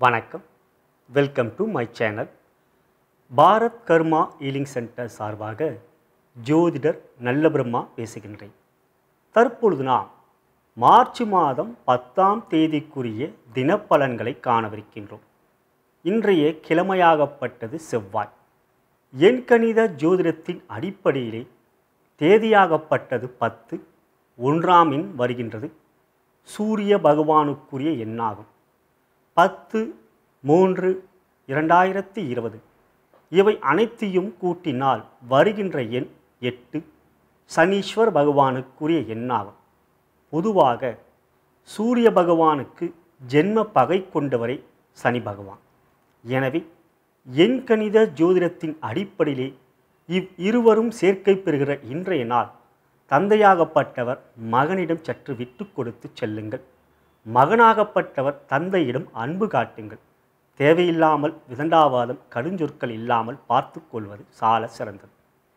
வணக்கம் welcome to my channel Bharat karma healing centre சார்பாக ஜோதிடர் நல்ல பிரம்மா பேசுகின்றேன் தற்பொழுது நாம் மார்ச் மாதம் பத்தாம் தேதிக்குரிய தினப்பலன்களை காணவிருக்கின்றோம் இன்றைய கிழமையாகப்பட்டது செவ்வாய் எண்கணித ஜோதிடத்தின் அடிப்படையிலே தேதியாகப்பட்டது பத்து ஒன்றாம் எண் வருகின்றது சூரிய பகவானுக்குரிய எண்ணாகும் பத்து மூன்று இரண்டாயிரத்தி இருபது இவை அனைத்தையும் கூட்டினால் வருகின்ற எண் எட்டு சனீஸ்வர் பகவானுக்குரிய எண்ணாகும் பொதுவாக சூரிய பகவானுக்கு ஜென்ம பகை கொண்டவரே சனி பகவான் எனவே எண்கணித ஜோதிடத்தின் அடிப்படையிலே இவ் இருவரும் சேர்க்கை பெறுகிற இன்றைய நாள் தந்தையாகப்பட்டவர் மகனிடம் சற்று விட்டு கொடுத்து செல்லுங்கள் மகனாகப்பட்டவர் தந்தையிடம் அன்பு காட்டுங்கள் தேவையில்லாமல் விதண்டாவாதம் கடுஞ்சொற்கள் இல்லாமல் பார்த்து கொள்வது சால சிறந்தது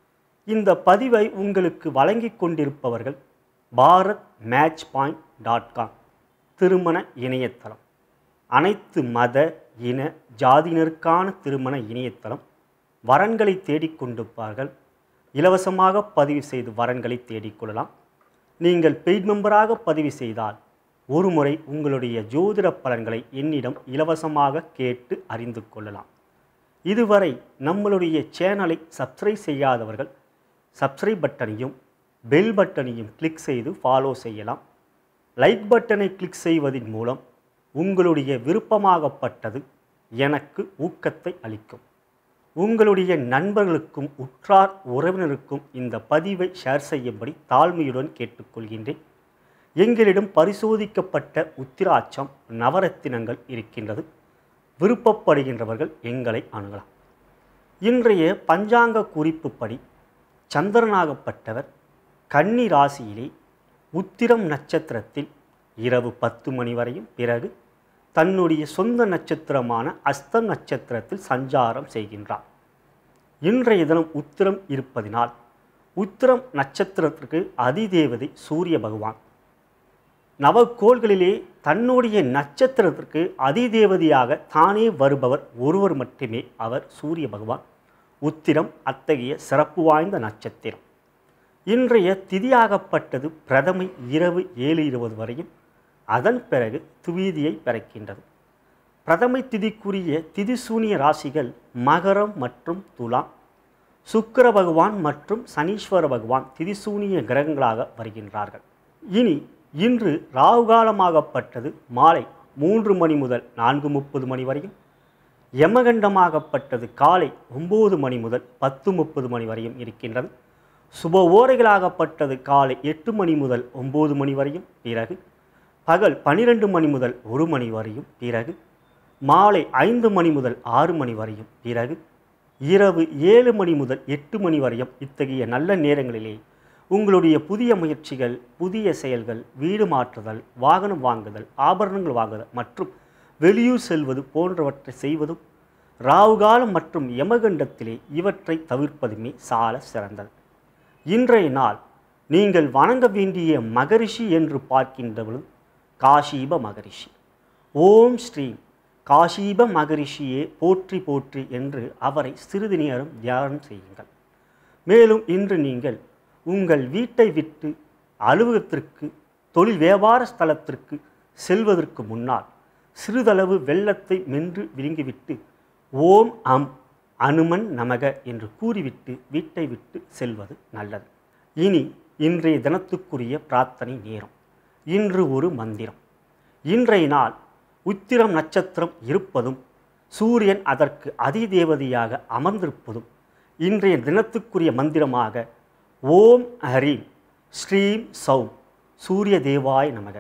இந்த பதிவை உங்களுக்கு வழங்கி கொண்டிருப்பவர்கள் Bharat match point dot com திருமண இணையதளம் அனைத்து மத இன ஜாதியினருக்கான திருமண இணையதளம் வரன்களை தேடிக்கொண்டிருப்பார்கள் இலவசமாக பதிவு செய்து வரன்களை தேடிக்கொள்ளலாம் நீங்கள் பெய்ட் மெம்பராக பதிவு செய்தால் ஒரு முறை உங்களுடைய ஜோதிட பலன்களை என்னிடம் இலவசமாக கேட்டு அறிந்து கொள்ளலாம் இதுவரை நம்மளுடைய சேனலை சப்ஸ்கிரைப் செய்யாதவர்கள் சப்ஸ்கிரைப் பட்டனையும் பெல் பட்டனையும் கிளிக் செய்து ஃபாலோ செய்யலாம் லைக் பட்டனை கிளிக் செய்வதன் மூலம் உங்களுடைய விருப்பமாகப்பட்டது எனக்கு ஊக்கத்தை அளிக்கும் உங்களுடைய நண்பர்களுக்கும் உற்றார் உறவினருக்கும் இந்த பதிவை ஷேர் செய்யும்படி தாழ்மையுடன் கேட்டுக்கொள்கின்றேன் எங்களிடம் பரிசோதிக்கப்பட்ட உத்திராட்சம் நவரத்தினங்கள் இருக்கின்றது விருப்பப்படுகின்றவர்கள் எங்களை அணுகலாம் இன்றைய பஞ்சாங்க குறிப்புப்படி சந்திரனாகப்பட்டவர் கன்னி ராசியிலே உத்திரம் நட்சத்திரத்தில் இரவு பத்து மணி வரையும் பிறகு தன்னுடைய சொந்த நட்சத்திரமான அஸ்தம் நட்சத்திரத்தில் சஞ்சாரம் செய்கின்றார் இன்றைய தினம் உத்திரம் இருப்பதினால் உத்திரம் நட்சத்திரத்திற்கு அதிதேவதை சூரிய பகவான் நவக்கோள்களிலே தன்னுடைய நட்சத்திரத்திற்கு அதிதேவதையாக தானே வருபவர் ஒருவர் மட்டுமே அவர் சூரிய பகவான் உத்திரம் அத்தகைய சிறப்பு வாய்ந்த நட்சத்திரம் இன்றைய திதியாகப்பட்டது பிரதமை இரவு ஏழு இருபது வரையும் அதன் பிறகு துவீதியை பிறக்கின்றது பிரதமை திதிக்குரிய திதிசூனிய ராசிகள் மகரம் மற்றும் துலாம் சுக்கிர பகவான் மற்றும் சனீஸ்வர பகவான் திதிசூனிய கிரகங்களாக வருகின்றார்கள் இனி இன்று ராகுகாலமாகப்பட்டது மாலை மூன்று மணி முதல் நான்கு முப்பது மணி வரையும் யமகண்டமாகப்பட்டது காலை ஒம்பது மணி முதல் பத்து முப்பது மணி வரையும் இருக்கின்றது சுப ஓரைகளாகப்பட்டது காலை எட்டு மணி முதல் ஒம்பது மணி வரையும் பிறகு பகல் பனிரெண்டு மணி முதல் ஒரு மணி வரையும் பிறகு மாலை ஐந்து மணி முதல் ஆறு மணி வரையும் பிறகு இரவு ஏழு மணி முதல் எட்டு மணி வரையும் இத்தகைய நல்ல நேரங்களிலே உங்களுடைய புதிய முயற்சிகள் புதிய செயல்கள் வீடு மாற்றுதல் வாகனம் வாங்குதல் ஆபரணங்கள் வாங்குதல் மற்றும் வெளியூர் செல்வது போன்றவற்றை செய்வதும் ராவுகாலம் மற்றும் யமகண்டத்திலே இவற்றை தவிர்ப்பதுமே சால சிறந்தது இன்றைய நாள் நீங்கள் வணங்க வேண்டிய மகரிஷி என்று பார்க்கின்றவளும் காஷீப மகரிஷி ஓம் ஸ்ரீம் காஷீப மகரிஷியே போற்றி போற்றி என்று அவரை சிறிது நேரம் தியானம் செய்யுங்கள் மேலும் இன்று நீங்கள் உங்கள் வீட்டை விட்டு அலுவலகத்திற்கு தொழில் வியாபார ஸ்தலத்திற்கு செல்வதற்கு முன்னால் சிறிதளவு வெள்ளத்தை மென்று விழுங்கிவிட்டு ஓம் அம் அனுமன் நமக என்று கூறிவிட்டு வீட்டை விட்டு செல்வது நல்லது இனி இன்றைய தினத்துக்குரிய பிரார்த்தனை நேரம் இன்று ஒரு மந்திரம் இன்றைய நாள் உத்திரம் நட்சத்திரம் இருப்பதும் சூரியன் அதற்கு அதிதேவதையாக அமர்ந்திருப்பதும் இன்றைய தினத்துக்குரிய மந்திரமாக ஓம் ஹரீம் ஸ்ரீம் சௌம் சூரிய தேவாய நமக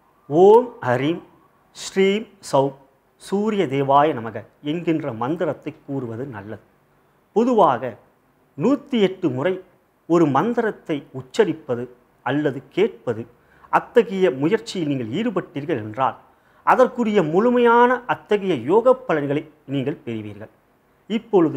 ஓம் ஹரீம் ஸ்ரீம் சௌம் சூரிய தேவாய நமக என்கின்ற மந்திரத்தை கூறுவது நல்லது பொதுவாக நூற்றி எட்டு முறை ஒரு மந்திரத்தை உச்சரிப்பது அல்லது கேட்பது அத்தகைய முயற்சியில் நீங்கள் ஈடுபட்டீர்கள் என்றால் அதற்குரிய முழுமையான அத்தகைய யோக பலன்களை நீங்கள் பெறுவீர்கள் இப்பொழுது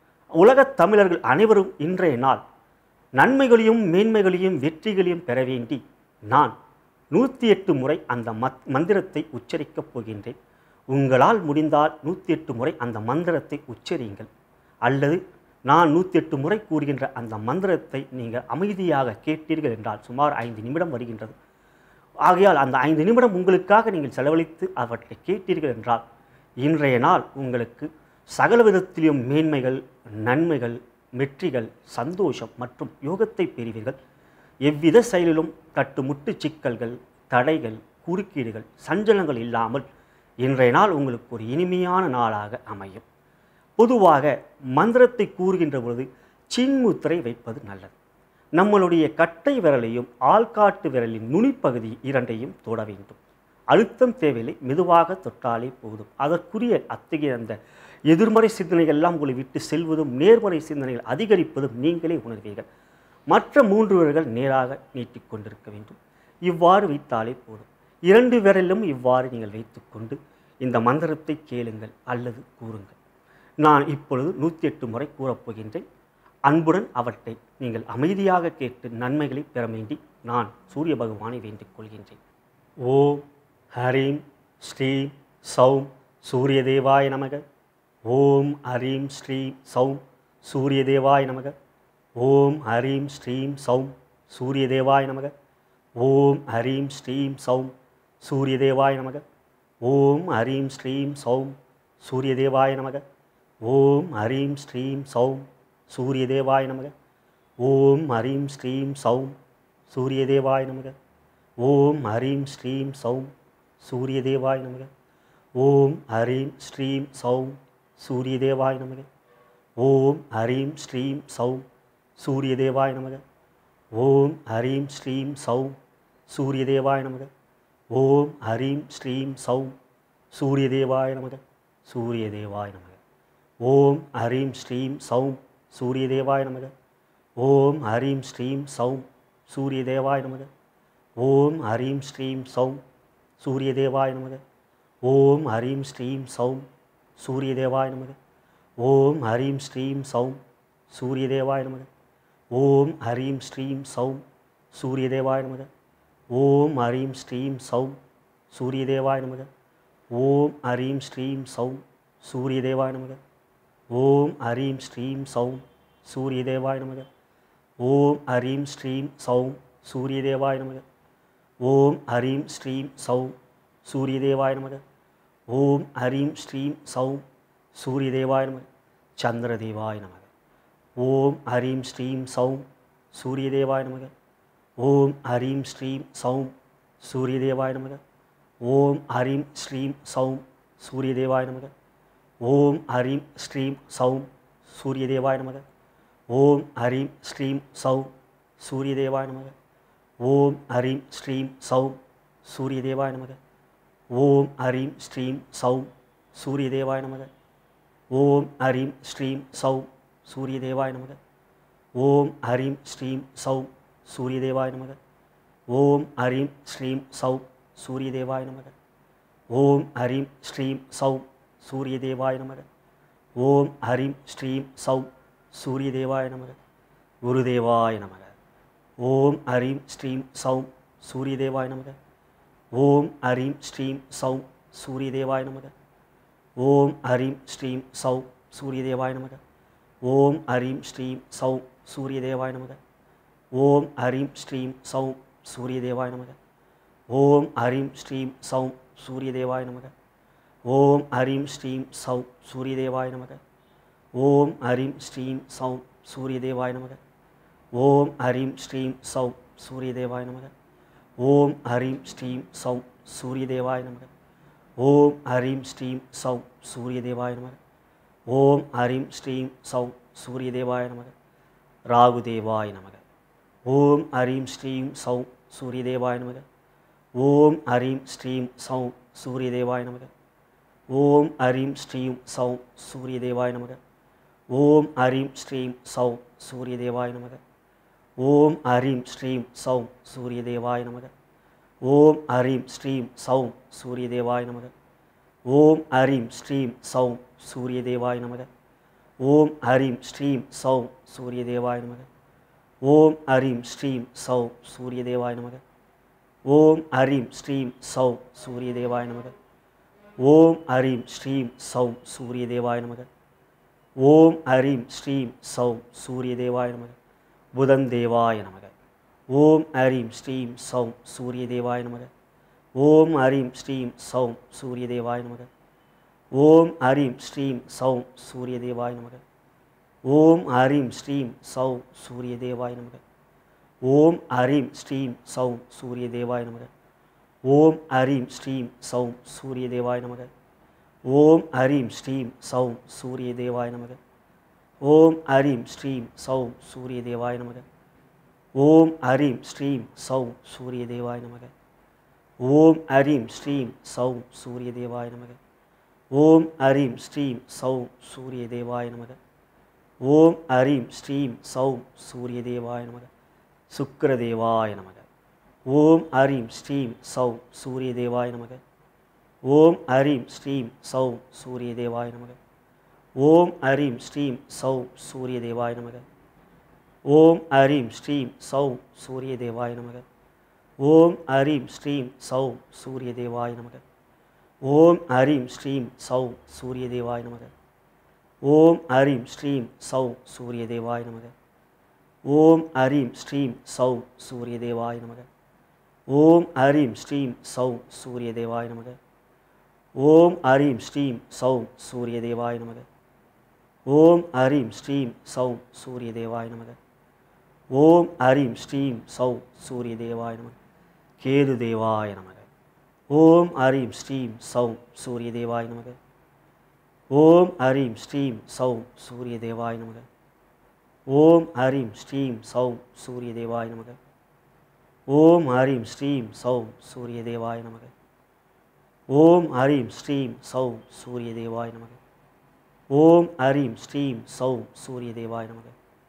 உலகத் தமிழர்கள் அனைவரும் இன்றைய நாள் நன்மைகளையும் மேன்மைகளையும் வெற்றிகளையும் பெற வேண்டி நான் நூற்றி எட்டு முறை அந்த மத் மந்திரத்தை உச்சரிக்கப் போகின்றேன் உங்களால் முடிந்தால் நூற்றி எட்டு முறை அந்த மந்திரத்தை உச்சரியுங்கள் அல்லது நான் நூற்றி எட்டு முறை கூறுகின்ற அந்த மந்திரத்தை நீங்கள் அமைதியாக கேட்டீர்கள் என்றால் சுமார் ஐந்து நிமிடம் வருகின்றது ஆகையால் அந்த ஐந்து நிமிடம் உங்களுக்காக நீங்கள் செலவழித்து அவற்றை கேட்டீர்கள் என்றால் இன்றைய நாள் உங்களுக்கு சகல விதத்திலும் மேன்மைகள் நன்மைகள் வெற்றிகள் சந்தோஷம் மற்றும் யோகத்தை பெறுவீர்கள் எவ்வித செயலிலும் தட்டுமுட்டு சிக்கல்கள் தடைகள் குறுக்கீடுகள் சஞ்சலங்கள் இல்லாமல் இன்றைய நாள் உங்களுக்கு ஒரு இனிமையான நாளாக அமையும் பொதுவாக மந்திரத்தை கூறுகின்ற பொழுது சின்முத்திரை வைப்பது நல்லது நம்மளுடைய கட்டை விரலையும் ஆள்காட்டு விரலின் நுனிப்பகுதி இரண்டையும் தொட வேண்டும் அழுத்தம் தேவையில்லை மெதுவாக தொட்டாலே போதும் அதற்குரிய அத்தகைய அந்த எதிர்மறை சிந்தனைகள் எல்லாம் உங்களை விட்டு செல்வதும் நேர்மறை சிந்தனைகள் அதிகரிப்பதும் நீங்களே உணர்வீர்கள் மற்ற மூன்று விரல்கள் நேராக நீட்டிக் கொண்டிருக்க வேண்டும் இவ்வாறு வைத்தாலே போதும் இரண்டு விரலிலும் இவ்வாறு நீங்கள் வைத்துக்கொண்டு இந்த மந்திரத்தை கேளுங்கள் அல்லது கூறுங்கள் நான் இப்பொழுது நூற்றி எட்டு முறை கூறப்போகின்றேன் அன்புடன் அவற்றை நீங்கள் அமைதியாக கேட்டு நன்மைகளை பெற வேண்டி நான் சூரிய பகவானை வேண்டிக் கொள்கின்றேன் ஓம் ஹரீம் ஸ்ரீம் சௌம் சூரிய தேவாய நமக ஓம் ஹரீம் ஸ்ரீம் சௌம் சூரிய தேவாய நமக ஓம் ஹரீம் ஸ்ரீம் சௌம் சூரிய தேவாய நமக ஓம் ஹரீம் ஸ்ரீம் சௌம் சூரிய தேவாய நமக ஓம் ஹரீம் ஸ்ரீம் சௌம் சூரிய தேவாய நமக ஓம் ஹரீம் ஸ்ரீம் சௌம் சூரிய தேவாய நமக ஓம் ஹரீம் ஸ்ரீம் சௌம் சூரிய தேவாய நமக ஓம் ஹரீம் ஸ்ரீம் சௌம் சூரிய தேவாய நமக ஓம் ஹரீம் ஸ்ரீம் சௌம் சூரிய தேவாய நமக ஓம் ஹரீம் ஸ்ரீம் சௌம் சூரிய தேவாய நமக ஓம் ஹரீம் ஸ்ரீம் சௌம் சூரிய தேவாய நமக ஓம் ஹரீம் ஸ்ரீம் சௌம் சூரிய தேவாய நமக சூரிய தேவாய நமக ஓம் ஹரீம் ஸ்ரீம் சௌம் சூரிய தேவாய நமக ஓம் ஹரீம் ஸ்ரீம் சௌம் சூரிய தேவாய நமக ஓம் ஹரீம் ஸ்ரீம் சௌம் சூரிய தேவாய நமக ஓம் ஹரீம் ஸ்ரீம் சௌம் சூரிய தேவாய நமக ஓம் ஹரீம் ஸ்ரீம் சௌம் சூரிய தேவாய நமக ஓம் ஹரீம் ஸ்ரீம் சௌம் சூரிய தேவாய நமக ஓம் ஹரீம் ஸ்ரீம் சௌம் சூரிய தேவாய நமக ஓம் ஹரீம் ஸ்ரீம் சௌம் சூரிய தேவாய நமக ஓம் ஹரீம் ஸ்ரீம் சௌம் சூரிய தேவாய நமக ஓம் ஹரீம் ஸ்ரீம் சௌம் சூரிய தேவாய நமக ஓம் ஹரீம் ஸ்ரீம் சௌம் சூரிய தேவாய நமக ஓம் ஹரீம் ஸ்ரீம் சௌம் சூரிய தேவாய நமக சந்திர தேவாய நமக ஓம் ஹரீம் ஸ்ரீம் சௌம் சூரிய தேவாய நமக ஓம் ஹரீம் ஸ்ரீம் சௌம் சூரிய தேவாய நமக ஓம் ஹரீம் ஸ்ரீம் சௌம் சூரிய தேவாய நமக ஓம் ஹரீம் ஸ்ரீம் சௌம் சூரிய தேவாய நமக ஓம் ஹரீம் ஸ்ரீம் சௌம் சூரிய தேவாய நமக ஓம் ஹரீம் ஸ்ரீம் சௌம் சூரிய தேவாய நமக ஓம் ஹரீம் ஸ்ரீம் சௌம் சூரிய தேவாய நமக ஓம் ஹரீம் ஸ்ரீம் சௌம் சூரிய தேவாய நமக ஓம் ஹரீம் ஸ்ரீம் சௌம் சூரிய தேவாய நமக ஓம் ஹரீம் ஸ்ரீம் சௌம் சூரிய தேவாய நமக ஓம் ஹரீம் ஸ்ரீம் சௌம் சூரிய தேவாய நமக ஓம் ஹரீம் ஸ்ரீம் சௌம் சூரிய தேவாய நமக குருதேவாய நமக ஓம் ஹரீம் ஸ்ரீம் சௌம் சூரிய தேவாய நமக ஓம் ஹரீம் ஸ்ரீம் சௌம் சூரிய தேவாய நமக ஓம் ஹரீம் ஸ்ரீம் சௌம் சூரிய தேவாய நமக ஓம் ஹரீம் ஸ்ரீம் சௌம் சூரிய தேவாய நமக ஓம் ஹரீம் ஸ்ரீம் சௌம் சூரிய தேவாய நமக ஓம் ஹரீம் ஸ்ரீம் சௌம் சூரிய தேவாய நமக ஓம் ஹரீம் ஸ்ரீம் சௌம் சூரிய தேவாய நமக ஓம் ஹரீம் ஸ்ரீம் சௌம் சூரிய தேவாய நமக ஓம் ஹரீம் ஸ்ரீம் சௌம் சூரிய தேவாய நமக ஓம் ஹரீம் ஸ்ரீம் சௌம் சூரிய தேவாய நமக ஓம் ஹரீம் ஸ்ரீம் சௌம் சூரிய தேவாய நமக ஓம் ஹரீம் ஸ்ரீம் சௌம் சூரிய தேவாய நமக ராகு தேவாய நமக ஓம் ஹரீம் ஸ்ரீம் சௌம் சூரிய தேவாய நமக ஓம் ஹரீம் ஸ்ரீம் சௌம் சூரிய தேவாய நமக ஓம் ஹரீம் ஸ்ரீம் சௌம் சூரிய தேவாய நமக ஓம் ஹரீம் ஸ்ரீம் சௌம் சூரிய தேவாய நமக ஓம் ஹரீம் ஸ்ரீம் சௌம் சூரிய தேவாய நமக ஓம் ஹரீம் ஸ்ரீம் சௌம் சூரிய தேவாய நமக ஓம் ஹரீம் ஸ்ரீம் சௌம் சூரிய தேவாய நமக ஓம் ஹரீம் ஸ்ரீம் சௌம் சூரிய தேவாய நமக ஓம் ஹரீம் ஸ்ரீம் சௌம் சூரிய தேவாய நமக ஓம் ஹரீம் ஸ்ரீம் சௌம் சூரிய தேவாய நமக ஓம் ஹரீம் ஸ்ரீம் சௌம் சூரிய தேவாய நமக ஓம் ஹரீம் ஸ்ரீம் சௌம் சூரிய தேவாய நமக புதன் தேவாய நமக ஓம் ஹரீம் ஸ்ரீம் சௌம் சூரிய தேவாய நமக ஓம் ஹரீம் ஸ்ரீம் சௌம் சூரிய தேவாய நமக ஓம் ஹரீம் ஸ்ரீம் சௌம் சூரிய தேவாய நமக ஓம் ஹரீம் ஸ்ரீம் சௌம் சூரிய தேவாய நமக ஓம் ஹரீம் ஸ்ரீம் சௌம் சூரிய தேவாய நமக ஓம் ஹரீம் ஸ்ரீம் சௌம் சூரிய தேவாய நமக ஓம் ஹரீம் ஸ்ரீம் சௌம் சூரிய தேவாய நமக ஓம் ஹரீம் ஸ்ரீம் சௌம் சூரிய தேவாய நமக ஓம் ஹரீம் ஸ்ரீம் சௌம் சூரிய தேவாய நமக ஓம் ஹரீம் ஸ்ரீம் சௌம் சூரிய தேவாய நமக ஓம் ஹரீம் ஸ்ரீம் சௌம் சூரிய தேவாய நமக ஓம் ஹரீம் ஸ்ரீம் சௌம் சூரிய தேவாய நமக சுக்கரதேவாய நமக ஓம் ஹரீம் ஸ்ரீம் சௌம் சூரிய தேவாய நமக ஓம் ஹரீம் ஸ்ரீம் சௌம் சூரிய தேவாய நமக ஓம் ஹரீம் ஸ்ரீம் சௌம் சூரிய தேவாய நமக ஓம் ஹரீம் ஸ்ரீம் சௌம் சூரிய தேவாய நமக ஓம் ஹரீம் ஸ்ரீம் சௌம் சூரிய தேவாய நமக ஓம் ஹரீம் ஸ்ரீம் சௌம் சூரிய தேவாய நமக ஓம் ஹரீம் ஸ்ரீம் சௌம் சூரிய தேவாய நமக ஓம் ஹரீம் ஸ்ரீம் சௌம் சூரிய தேவாய நமக ஓம் ஹரீம் ஸ்ரீம் சௌம் சூரிய தேவாய நமக ஓம் ஹரீம் ஸ்ரீம் சௌம் சூரிய தேவாய நமக ஓம் ஹரீம் ஸ்ரீம் சௌம் சூரிய தேவாய நமக ஓம் ஹரீம் ஸ்ரீம் சௌம் சூரிய தேவாய நமக கேது தேவாய நமக ஓம் ஹரீம் ஸ்ரீம் சௌம் சூரிய தேவாய நமக ஓம் ஹரீம் ஸ்ரீம் சௌம் சூரிய தேவாய நமக ஓம் ஹரீம் ஸ்ரீம் சௌம் சூரிய தேவாய நமக ஓம் ஹரீம் ஸ்ரீம் சௌம் சூரிய தேவாய நமக ஓம் ஹரீம் ஸ்ரீம் சௌம் சூரிய தேவாய நமக ஓம் ஹரீம் ஸ்ரீம் சௌம் சூரிய தேவாய நமக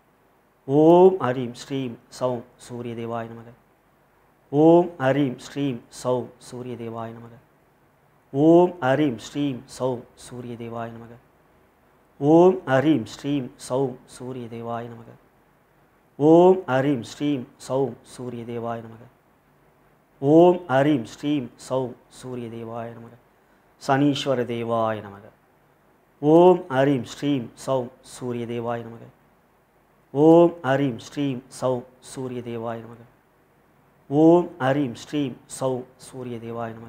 ஓம் ஹரீம் ஸ்ரீம் சௌம் சூரிய தேவாய நமக ஓம் ஹரீம் ஸ்ரீம் சௌம் சூரிய தேவாய நமக ஓம் ஹரீம் ஸ்ரீம் சௌம் சூரிய தேவாய நமக ஓம் ஹரீம் ஸ்ரீம் சௌம் சூரிய தேவாய நமக ஓம் ஹரீம் ஸ்ரீம் சௌம் சூரிய தேவாய நமக ஓம் ஹரீம் ஸ்ரீம் சௌம் சூரிய தேவாய நமக சனீஸ்வர தேவாய நமக ஓம் ஹரீம் ஸ்ரீம் சௌம் சூரிய தேவாய நமக ஓம் ஹரீம் ஸ்ரீம் சௌம் சூரிய தேவாய நமக ஓம் ஹரீம் ஸ்ரீம் சௌம் சூரிய தேவாய நமக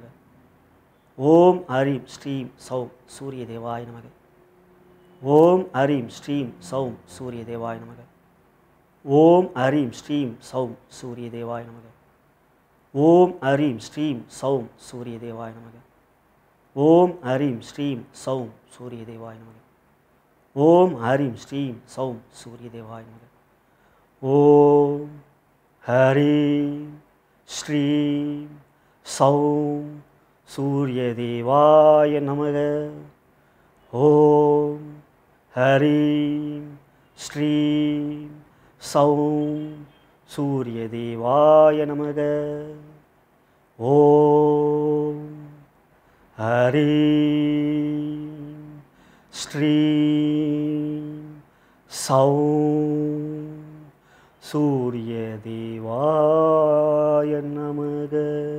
ஓம் ஹரீம் ஸ்ரீம் சௌம் சூரிய தேவாய நமக ஓம் ஹரீம் ஸ்ரீம் சௌம் சூரிய தேவாய நமக ஓம் ஹரீம் ஸ்ரீம் சௌம் சூரிய தேவாய நமக ஓம் ஹரீம் ஸ்ரீம் சௌம் சூரிய தேவாய நமக ஓம் ஹரீம் ஸ்ரீம் சௌம் சூரிய தேவாய நமக ஓம் ஹரீம் ஸ்ரீம் சௌம் சூரிய தேவாய நமக ஓம் ஹரீம் ஸ்ரீம் சௌம் சூரிய தேவாய நமக ஓம் ஹரீம் ஸ்ரீம் சௌம் சூரிய தேவாய நமக ஓம் ஹரீம் ஸ்ரீம் சௌம் சூரிய தேவாய நமக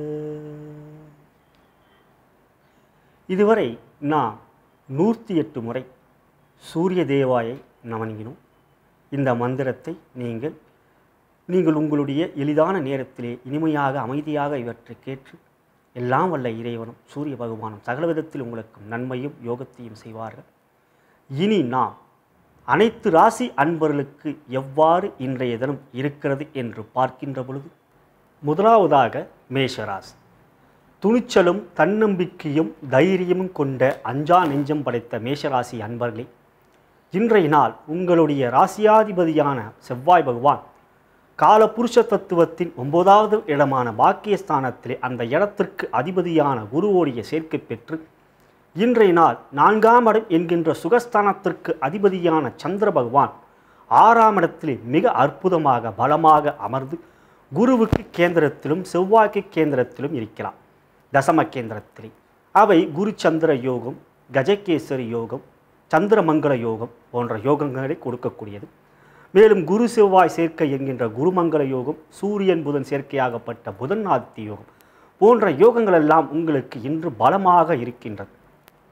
இதுவரை நாம் நூற்றி எட்டு முறை சூரிய தேவாயை நமனினோம் இந்த மந்திரத்தை நீங்கள் நீங்கள் உங்களுடைய எளிதான நேரத்திலே இனிமையாக அமைதியாக இவற்றை கேட்டு எல்லாம் வல்ல இறைவனும் சூரிய பகவானும் சகல விதத்தில் உங்களுக்கு நன்மையும் யோகத்தையும் செய்வார்கள் இனி நாம் அனைத்து ராசி அன்பர்களுக்கு எவ்வாறு இன்றைய தினம் இருக்கிறது என்று பார்க்கின்ற பொழுது முதலாவதாக மேஷராசி துணிச்சலும் தன்னம்பிக்கையும் தைரியமும் கொண்ட அஞ்சா நெஞ்சம் படைத்த மேஷராசி அன்பர்களே இன்றைய நாள் உங்களுடைய ராசியாதிபதியான செவ்வாய் பகவான் காலபுருஷ தத்துவத்தின் ஒன்பதாவது இடமான பாக்கியஸ்தானத்திலே அந்த இடத்திற்கு அதிபதியான குருவோடைய சேர்க்கை பெற்று இன்றைய நாள் நான்காம் இடம் என்கின்ற சுகஸ்தானத்திற்கு அதிபதியான சந்திர பகவான் ஆறாம் இடத்திலே மிக அற்புதமாக பலமாக அமர்ந்து குருவுக்கு கேந்திரத்திலும் செவ்வாய்க்கு கேந்திரத்திலும் இருக்கிறார் தசம கேந்திரத்திலே அவை குரு சந்திர யோகம் கஜகேசரி யோகம் சந்திரமங்கல யோகம் போன்ற யோகங்களை கொடுக்கக்கூடியது மேலும் குரு செவ்வாய் சேர்க்கை என்கின்ற குருமங்கல யோகம் சூரியன் புதன் சேர்க்கையாகப்பட்ட புதன் ஆதித்ய யோகம் போன்ற யோகங்கள் எல்லாம் உங்களுக்கு இன்று பலமாக இருக்கின்றது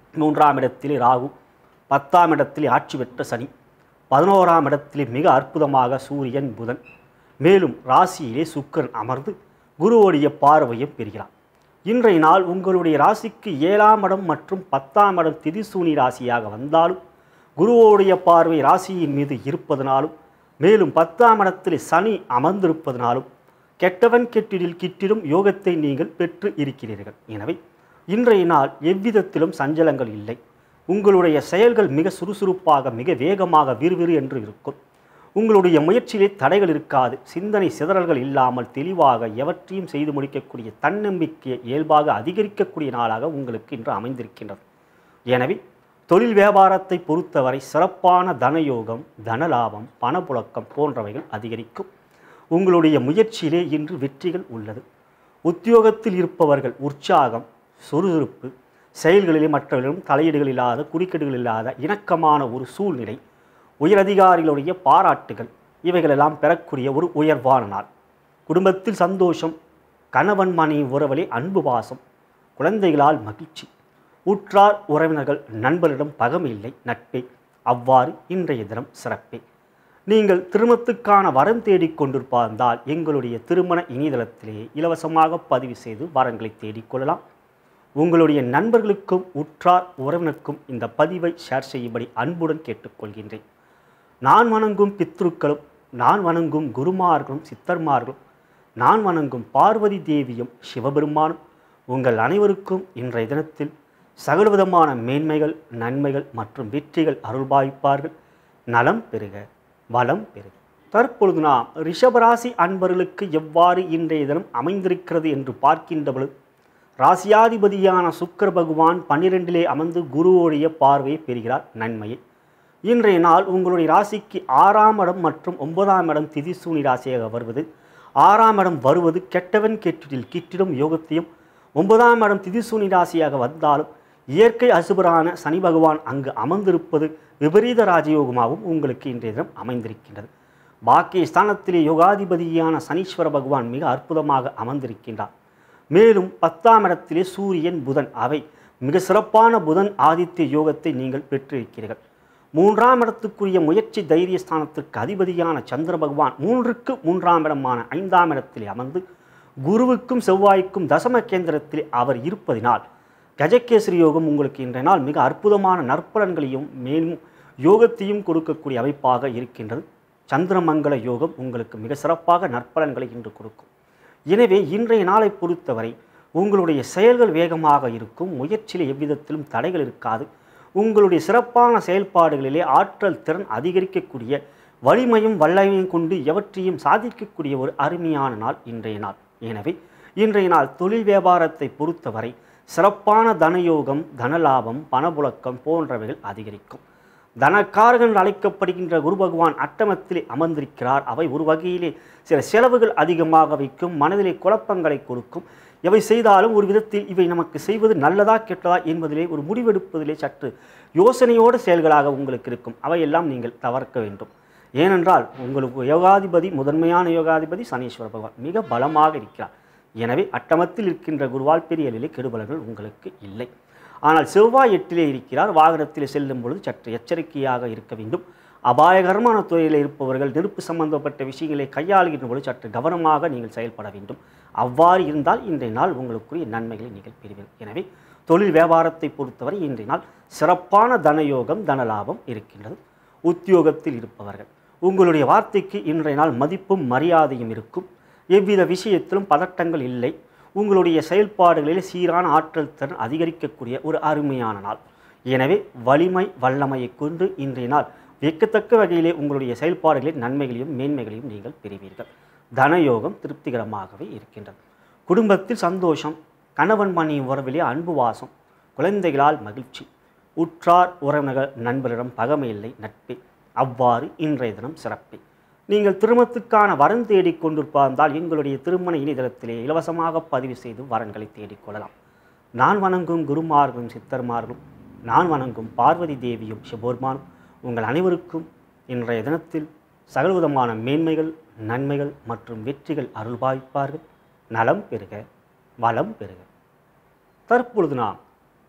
மூன்றாம் இடத்திலே ராகு பத்தாம் இடத்திலே ஆட்சி பெற்ற சனி பதினோராம் இடத்திலே மிக அற்புதமாக சூரியன் புதன் மேலும் ராசியிலே சுக்கிரன் அமர்ந்து குருவோடைய பார்வையும் பெறுகிறார் இன்றைய நாள் உங்களுடைய ராசிக்கு ஏழாம் இடம் மற்றும் பத்தாம் இடம் திதிசூனி ராசியாக வந்தாலும் குருவோடைய பார்வை ராசியின் மீது இருப்பதனாலும் மேலும் பத்தாம் இடத்தில் சனி அமர்ந்திருப்பதனாலும் கெட்டவன் கெட்டிடில் கிட்டிடும் யோகத்தை நீங்கள் பெற்று இருக்கிறீர்கள் எனவே இன்றைய நாள் எவ்விதத்திலும் சஞ்சலங்கள் இல்லை உங்களுடைய செயல்கள் மிக சுறுசுறுப்பாக மிக வேகமாக விறுவிறு என்று இருக்கும் உங்களுடைய முயற்சியிலே தடைகள் இருக்காது சிந்தனை சிதறல்கள் இல்லாமல் தெளிவாக எவற்றையும் செய்து முடிக்கக்கூடிய தன்னம்பிக்கையை இயல்பாக அதிகரிக்கக்கூடிய நாளாக உங்களுக்கு இன்று அமைந்திருக்கின்றது எனவே தொழில் வியாபாரத்தை பொறுத்தவரை சிறப்பான தனயோகம் தனலாபம் பணப்புழக்கம் போன்றவைகள் அதிகரிக்கும் உங்களுடைய முயற்சியிலே இன்று வெற்றிகள் உள்ளது உத்தியோகத்தில் இருப்பவர்கள் உற்சாகம் சுறுசுறுப்பு செயல்களிலே மற்றவர்களும் தலையீடுகள் இல்லாத குறுக்கீடுகள் இல்லாத இணக்கமான ஒரு சூழ்நிலை உயரதிகாரிகளுடைய பாராட்டுகள் இவைகளெல்லாம் பெறக்கூடிய ஒரு உயர்வான நாள் குடும்பத்தில் சந்தோஷம் கணவன் மனைவி உறவிலே அன்பு பாசம் குழந்தைகளால் மகிழ்ச்சி உற்றார் உறவினர்கள் நண்பரிடம் பகமை இல்லை நட்பே அவ்வாறு இன்றைய தினம் சிறப்பே நீங்கள் திருமணத்துக்கான வரம் தேடிக் கொண்டிருப்பார்ந்தால் எங்களுடைய திருமண இணையதளத்திலே இலவசமாக பதிவு செய்து வரங்களை தேடிக்கொள்ளலாம் உங்களுடைய நண்பர்களுக்கும் உற்றார் உறவினருக்கும் இந்த பதிவை ஷேர் செய்யும்படி அன்புடன் கேட்டுக்கொள்கின்றேன் நான் வணங்கும் பித்ருக்களும் நான் வணங்கும் குருமார்களும் சித்தர்மார்களும் நான் வணங்கும் பார்வதி தேவியும் சிவபெருமானும் உங்கள் அனைவருக்கும் இன்றைய தினத்தில் சகலவிதமான மேன்மைகள் நன்மைகள் மற்றும் வெற்றிகள் அருள்பாய்ப்பார்கள் நலம் பெறுக வளம் பெறுக தற்பொழுது நாம் ரிஷபராசி அன்பர்களுக்கு எவ்வாறு இன்றைய தினம் அமைந்திருக்கிறது என்று பார்க்கின்ற பொழுது ராசியாதிபதியான சுக்கர பகவான் பன்னிரெண்டிலே அமர்ந்து குருவோடைய பார்வையை பெறுகிறார் நன்மையை இன்றைய நாள் உங்களுடைய ராசிக்கு ஆறாம் இடம் மற்றும் ஒன்பதாம் இடம் திதிசூனி ராசியாக வருவது ஆறாம் இடம் வருவது கெட்டவன் கெட்டிடில் கிட்டிடும் யோகத்தையும் ஒன்பதாம் இடம் திதிசூனி ராசியாக வந்தாலும் இயற்கை அசுபரான சனி பகவான் அங்கு அமர்ந்திருப்பது விபரீத ராஜயோகமாகவும் உங்களுக்கு இன்றைய தினம் அமைந்திருக்கின்றது பாக்கிய ஸ்தானத்திலே யோகாதிபதியான சனீஸ்வர பகவான் மிக அற்புதமாக அமர்ந்திருக்கின்றார் மேலும் பத்தாம் இடத்திலே சூரியன் புதன் அவை மிக சிறப்பான புதன் ஆதித்ய யோகத்தை நீங்கள் பெற்றிருக்கிறீர்கள் மூன்றாம் இடத்துக்குரிய முயற்சி தைரிய ஸ்தானத்திற்கு அதிபதியான சந்திர பகவான் மூன்றுக்கு மூன்றாம் இடமான ஐந்தாம் இடத்திலே அமர்ந்து குருவுக்கும் செவ்வாய்க்கும் தசம கேந்திரத்திலே அவர் இருப்பதினால் கஜகேசரி யோகம் உங்களுக்கு இன்றைய நாள் மிக அற்புதமான நற்பலன்களையும் மேலும் யோகத்தையும் கொடுக்கக்கூடிய அமைப்பாக இருக்கின்றது சந்திரமங்கல யோகம் உங்களுக்கு மிக சிறப்பாக நற்பலன்களை இன்று கொடுக்கும் எனவே இன்றைய நாளை பொறுத்தவரை உங்களுடைய செயல்கள் வேகமாக இருக்கும் முயற்சியில் எவ்விதத்திலும் தடைகள் இருக்காது உங்களுடைய சிறப்பான செயல்பாடுகளிலே ஆற்றல் திறன் அதிகரிக்கக்கூடிய வலிமையும் வல்லமையும் கொண்டு எவற்றையும் சாதிக்கக்கூடிய ஒரு அருமையான நாள் இன்றைய நாள் எனவே இன்றைய நாள் தொழில் வியாபாரத்தை பொறுத்தவரை சிறப்பான தனயோகம் தனலாபம் பணப்புழக்கம் போன்றவைகள் அதிகரிக்கும் தனக்காரகன் அழைக்கப்படுகின்ற குரு பகவான் அட்டமத்திலே அமர்ந்திருக்கிறார் அவை ஒரு வகையிலே சில செலவுகள் அதிகமாக வைக்கும் மனதிலே குழப்பங்களை கொடுக்கும் எவை செய்தாலும் ஒரு விதத்தில் இவை நமக்கு செய்வது நல்லதா கெட்டதா என்பதிலே ஒரு முடிவெடுப்பதிலே சற்று யோசனையோடு செயல்களாக உங்களுக்கு இருக்கும் அவையெல்லாம் நீங்கள் தவிர்க்க வேண்டும் ஏனென்றால் உங்களுக்கு யோகாதிபதி முதன்மையான யோகாதிபதி சனீஸ்வர பகவான் மிக பலமாக இருக்கிறார் எனவே அட்டமத்தில் இருக்கின்ற குருவால் பெரிய நிலை கெடுபலர்கள் உங்களுக்கு இல்லை ஆனால் செவ்வாய் எட்டிலே இருக்கிறார் வாகனத்தில் செல்லும் பொழுது சற்று எச்சரிக்கையாக இருக்க வேண்டும் அபாயகரமான துறையில் இருப்பவர்கள் நெருப்பு சம்பந்தப்பட்ட விஷயங்களை கையாளுகின்ற பொழுது சற்று கவனமாக நீங்கள் செயல்பட வேண்டும் அவ்வாறு இருந்தால் இன்றைய நாள் உங்களுக்குரிய நன்மைகளை நீங்கள் பெறுவீர்கள் எனவே தொழில் வியாபாரத்தை பொறுத்தவரை இன்றைய நாள் சிறப்பான தனயோகம் தனலாபம் இருக்கின்றது உத்தியோகத்தில் இருப்பவர்கள் உங்களுடைய வார்த்தைக்கு இன்றைய நாள் மதிப்பும் மரியாதையும் இருக்கும் எவ்வித விஷயத்திலும் பதட்டங்கள் இல்லை உங்களுடைய செயல்பாடுகளில் சீரான ஆற்றல் திறன் அதிகரிக்கக்கூடிய ஒரு அருமையான நாள் எனவே வலிமை வல்லமையை கொண்டு இன்றைய நாள் வியக்கத்தக்க வகையிலே உங்களுடைய செயல்பாடுகளில் நன்மைகளையும் மேன்மைகளையும் நீங்கள் பெறுவீர்கள் தனயோகம் திருப்திகரமாகவே இருக்கின்றது குடும்பத்தில் சந்தோஷம் கணவன் மணி உறவிலே அன்பு வாசம் குழந்தைகளால் மகிழ்ச்சி உற்றார் உறவினர்கள் நண்பரிடம் பகமை இல்லை நட்பே அவ்வாறு இன்றைய தினம் சிறப்பே நீங்கள் திருமணத்துக்கான வரன் தேடிக் கொண்டிருப்பார்ந்தால் எங்களுடைய திருமண இணையதளத்திலே இலவசமாக பதிவு செய்து வரன்களை தேடிக்கொள்ளலாம் நான் வணங்கும் குருமார்களும் சித்தர்மார்களும் நான் வணங்கும் பார்வதி தேவியும் சிவோர்மானும் உங்கள் அனைவருக்கும் இன்றைய தினத்தில் சகலவிதமான மேன்மைகள் நன்மைகள் மற்றும் வெற்றிகள் அருள்பாய்ப்பார்கள் நலம் பெறுக வளம் பெறுக தற்பொழுது நாம்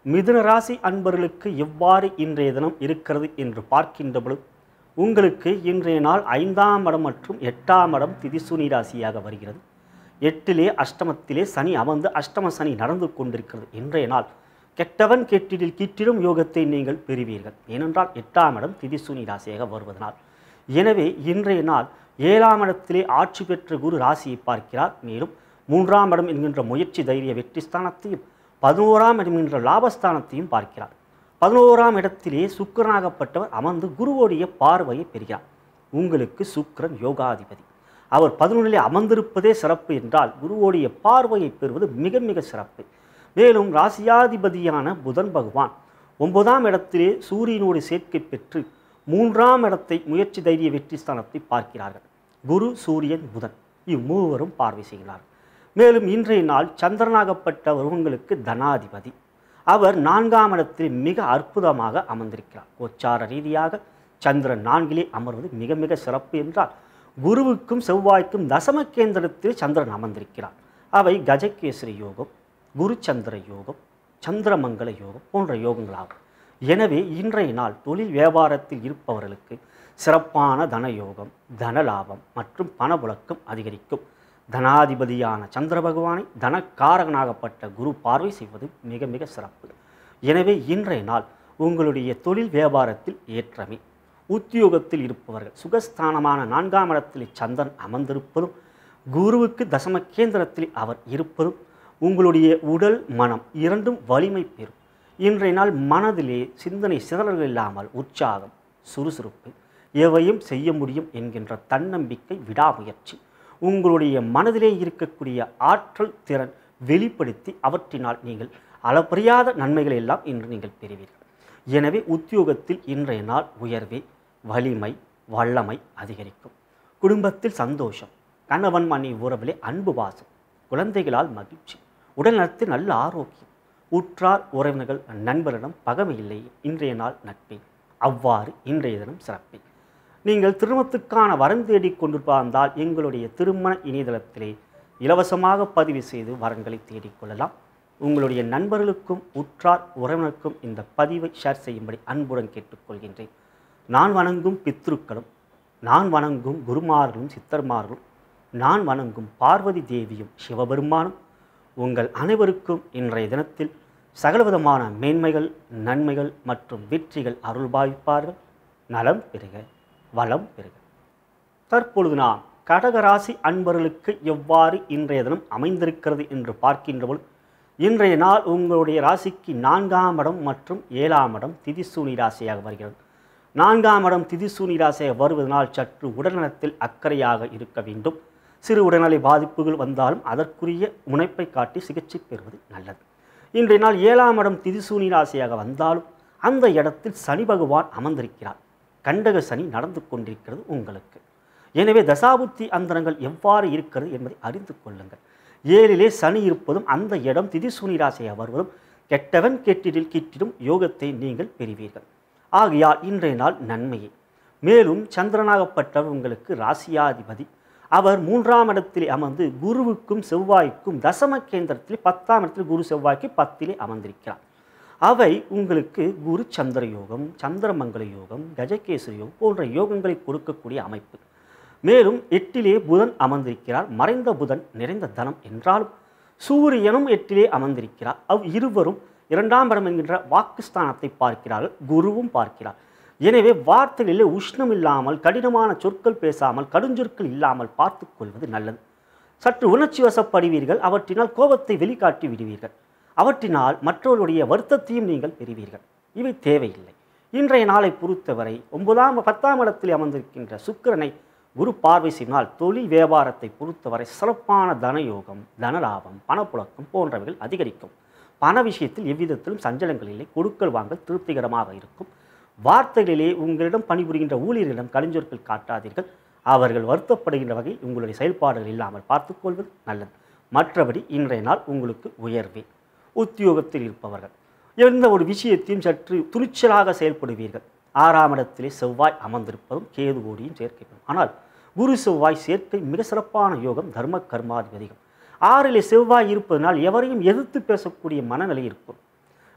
மிதுன ராசி அன்பர்களுக்கு எவ்வாறு இன்றைய தினம் இருக்கிறது என்று பார்க்கின்ற பொழுது உங்களுக்கு இன்றைய நாள் ஐந்தாம் இடம் மற்றும் எட்டாம் இடம் திதிசூனி ராசியாக வருகிறது எட்டிலே அஷ்டமத்திலே சனி அமர்ந்து அஷ்டம சனி நடந்து கொண்டிருக்கிறது இன்றைய நாள் கெட்டவன் கெட்டிடில் கிட்டிடும் யோகத்தை நீங்கள் பெறுவீர்கள் ஏனென்றால் எட்டாம் இடம் திதிசூனி ராசியாக வருவதனால் எனவே இன்றைய நாள் ஏழாம் இடத்திலே ஆட்சி பெற்ற குரு ராசியை பார்க்கிறார் மேலும் மூன்றாம் இடம் என்கின்ற முயற்சி தைரிய வெற்றி ஸ்தானத்தையும் பதினோராம் இடம் என்கின்ற லாபஸ்தானத்தையும் பார்க்கிறார் பதினோராம் இடத்திலே சுக்கிரனாகப்பட்டவர் அமர்ந்து குருவோடைய பார்வையை பெறுகிறார் உங்களுக்கு சுக்கிரன் யோகாதிபதி அவர் பதினொன்றிலே அமர்ந்திருப்பதே சிறப்பு என்றால் குருவோடைய பார்வையை பெறுவது மிக மிக சிறப்பு மேலும் ராசியாதிபதியான புதன் பகவான் ஒன்பதாம் இடத்திலே சூரியனோடு சேர்க்கை பெற்று மூன்றாம் இடத்தை முயற்சி தைரிய வெற்றி ஸ்தானத்தை பார்க்கிறார்கள் குரு சூரியன் புதன் இம்மூவரும் பார்வை செய்கிறார்கள் மேலும் இன்றைய நாள் சந்திரனாகப்பட்டவர் உங்களுக்கு தனாதிபதி அவர் நான்காம் இடத்தில் மிக அற்புதமாக அமர்ந்திருக்கிறார் கோச்சார ரீதியாக சந்திரன் நான்கிலே அமர்வது மிக மிக சிறப்பு என்றால் குருவுக்கும் செவ்வாய்க்கும் தசம கேந்திரத்தில் சந்திரன் அமர்ந்திருக்கிறார் அவை கஜகேசரி யோகம் குரு சந்திர யோகம் சந்திரமங்கல யோகம் போன்ற யோகங்களாகும் எனவே இன்றைய நாள் தொழில் வியாபாரத்தில் இருப்பவர்களுக்கு சிறப்பான தன யோகம் தன லாபம் மற்றும் பணப்புழக்கம் அதிகரிக்கும் தனாதிபதியான சந்திர பகவானை தனக்காரகனாகப்பட்ட குரு பார்வை செய்வது மிக மிக சிறப்பு எனவே இன்றைய நாள் உங்களுடைய தொழில் வியாபாரத்தில் ஏற்றமே உத்தியோகத்தில் இருப்பவர்கள் சுகஸ்தானமான நான்காம் இடத்தில் சந்திரன் அமர்ந்திருப்பதும் குருவுக்கு தசம கேந்திரத்தில் அவர் இருப்பதும் உங்களுடைய உடல் மனம் இரண்டும் வலிமை பெறும் இன்றைய நாள் மனதிலே சிந்தனை சிதறல் இல்லாமல் உற்சாகம் சுறுசுறுப்பு எவையும் செய்ய முடியும் என்கின்ற தன்னம்பிக்கை விடாமுயற்சி உங்களுடைய மனதிலே இருக்கக்கூடிய ஆற்றல் திறன் வெளிப்படுத்தி அவற்றினால் நீங்கள் அளப்பறியாத நன்மைகளை எல்லாம் இன்று நீங்கள் பெறுவீர்கள் எனவே உத்தியோகத்தில் இன்றைய நாள் உயர்வே வலிமை வல்லமை அதிகரிக்கும் குடும்பத்தில் சந்தோஷம் கணவன் மணி உறவிலே அன்பு பாசம் குழந்தைகளால் மகிழ்ச்சி உடல்நலத்தில் நல்ல ஆரோக்கியம் உற்றார் உறவினர்கள் நண்பரிடம் பகமை இல்லை இன்றைய நாள் நட்பே அவ்வாறு இன்றைய தினம் சிறப்பே நீங்கள் திருமணத்துக்கான வரன் தேடிக் கொண்டிருந்தால் எங்களுடைய திருமண இணையதளத்திலே இலவசமாக பதிவு செய்து வரன்களை தேடிக்கொள்ளலாம் உங்களுடைய நண்பர்களுக்கும் உற்றார் உறவினருக்கும் இந்த பதிவை ஷேர் செய்யும்படி அன்புடன் கேட்டுக்கொள்கின்றேன் நான் வணங்கும் பித்ருக்களும் நான் வணங்கும் குருமார்களும் சித்தர்மார்களும் நான் வணங்கும் பார்வதி தேவியும் சிவபெருமானும் உங்கள் அனைவருக்கும் இன்றைய தினத்தில் சகலவிதமான மேன்மைகள் நன்மைகள் மற்றும் வெற்றிகள் அருள்பாவிப்பார்கள் நலம் பெறுக வளம் பெறுக தற்பொழுது நாம் கடகராசி அன்பர்களுக்கு எவ்வாறு இன்றைய தினம் அமைந்திருக்கிறது என்று பார்க்கின்றபோது இன்றைய நாள் உங்களுடைய ராசிக்கு நான்காம் இடம் மற்றும் ஏழாம் இடம் திதிசூனி ராசியாக வருகிறது நான்காம் இடம் திதிசூனி ராசியாக வருவதனால் சற்று உடல்நலத்தில் அக்கறையாக இருக்க வேண்டும் சிறு உடல்நலை பாதிப்புகள் வந்தாலும் அதற்குரிய முனைப்பை காட்டி சிகிச்சை பெறுவது நல்லது இன்றைய நாள் ஏழாம் இடம் திதிசூனி ராசியாக வந்தாலும் அந்த இடத்தில் சனி பகவான் அமர்ந்திருக்கிறார் கண்டக சனி நடந்து கொண்டிருக்கிறது உங்களுக்கு எனவே தசாபுத்தி அந்தரங்கள் எவ்வாறு இருக்கிறது என்பதை அறிந்து கொள்ளுங்கள் ஏழிலே சனி இருப்பதும் அந்த இடம் திதிசூனி ராசியாக வருவதும் கெட்டவன் கெட்டிடில் கிட்டிடும் யோகத்தை நீங்கள் பெறுவீர்கள் ஆகையால் இன்றைய நாள் நன்மையே மேலும் சந்திரனாகப்பட்டவர் உங்களுக்கு ராசியாதிபதி அவர் மூன்றாம் இடத்திலே அமர்ந்து குருவுக்கும் செவ்வாய்க்கும் தசம கேந்திரத்தில் பத்தாம் இடத்தில் குரு செவ்வாய்க்கு பத்திலே அமர்ந்திருக்கிறார் அவை உங்களுக்கு குரு சந்திர யோகம் சந்திரமங்கல யோகம் கஜகேசரி யோகம் போன்ற யோகங்களை கொடுக்கக்கூடிய அமைப்பு மேலும் எட்டிலே புதன் அமர்ந்திருக்கிறார் மறைந்த புதன் நிறைந்த தனம் என்றாலும் சூரியனும் எட்டிலே அமர்ந்திருக்கிறார் அவ் இருவரும் இரண்டாம் இடம் என்கின்ற வாக்குஸ்தானத்தை பார்க்கிறார்கள் குருவும் பார்க்கிறார் எனவே வார்த்தைகளிலே உஷ்ணம் இல்லாமல் கடினமான சொற்கள் பேசாமல் கடுஞ்சொற்கள் இல்லாமல் பார்த்து கொள்வது நல்லது சற்று உணர்ச்சி வசப்படுவீர்கள் அவற்றினால் கோபத்தை வெளிக்காட்டி விடுவீர்கள் அவற்றினால் மற்றவர்களுடைய வருத்தத்தையும் நீங்கள் பெறுவீர்கள் இவை தேவையில்லை இன்றைய நாளை பொறுத்தவரை ஒன்பதாம் பத்தாம் இடத்தில் அமர்ந்திருக்கின்ற சுக்கிரனை குரு பார்வை செய்தால் தொழில் வியாபாரத்தை பொறுத்தவரை சிறப்பான தனயோகம் தனலாபம் பணப்புழக்கம் போன்றவைகள் அதிகரிக்கும் பண விஷயத்தில் எவ்விதத்திலும் சஞ்சலங்கள் இல்லை கொடுக்கல் வாங்கல் திருப்திகரமாக இருக்கும் வார்த்தைகளிலே உங்களிடம் பணிபுரிகின்ற ஊழியர்களிடம் கலைஞர்கள் காட்டாதீர்கள் அவர்கள் வருத்தப்படுகின்ற வகையில் உங்களுடைய செயல்பாடுகள் இல்லாமல் பார்த்துக்கொள்வது நல்லது மற்றபடி இன்றைய நாள் உங்களுக்கு உயர்வே உத்தியோகத்தில் இருப்பவர்கள் எந்த ஒரு விஷயத்தையும் சற்று துணிச்சலாக செயல்படுவீர்கள் ஆறாம் இடத்திலே செவ்வாய் அமர்ந்திருப்பதும் கேது கோடியும் சேர்க்கப்படும் ஆனால் குரு செவ்வாய் சேர்க்கை மிக சிறப்பான யோகம் தர்ம கர்மாதிபதிகம் ஆறிலே செவ்வாய் இருப்பதனால் எவரையும் எதிர்த்து பேசக்கூடிய மனநிலை இருக்கும்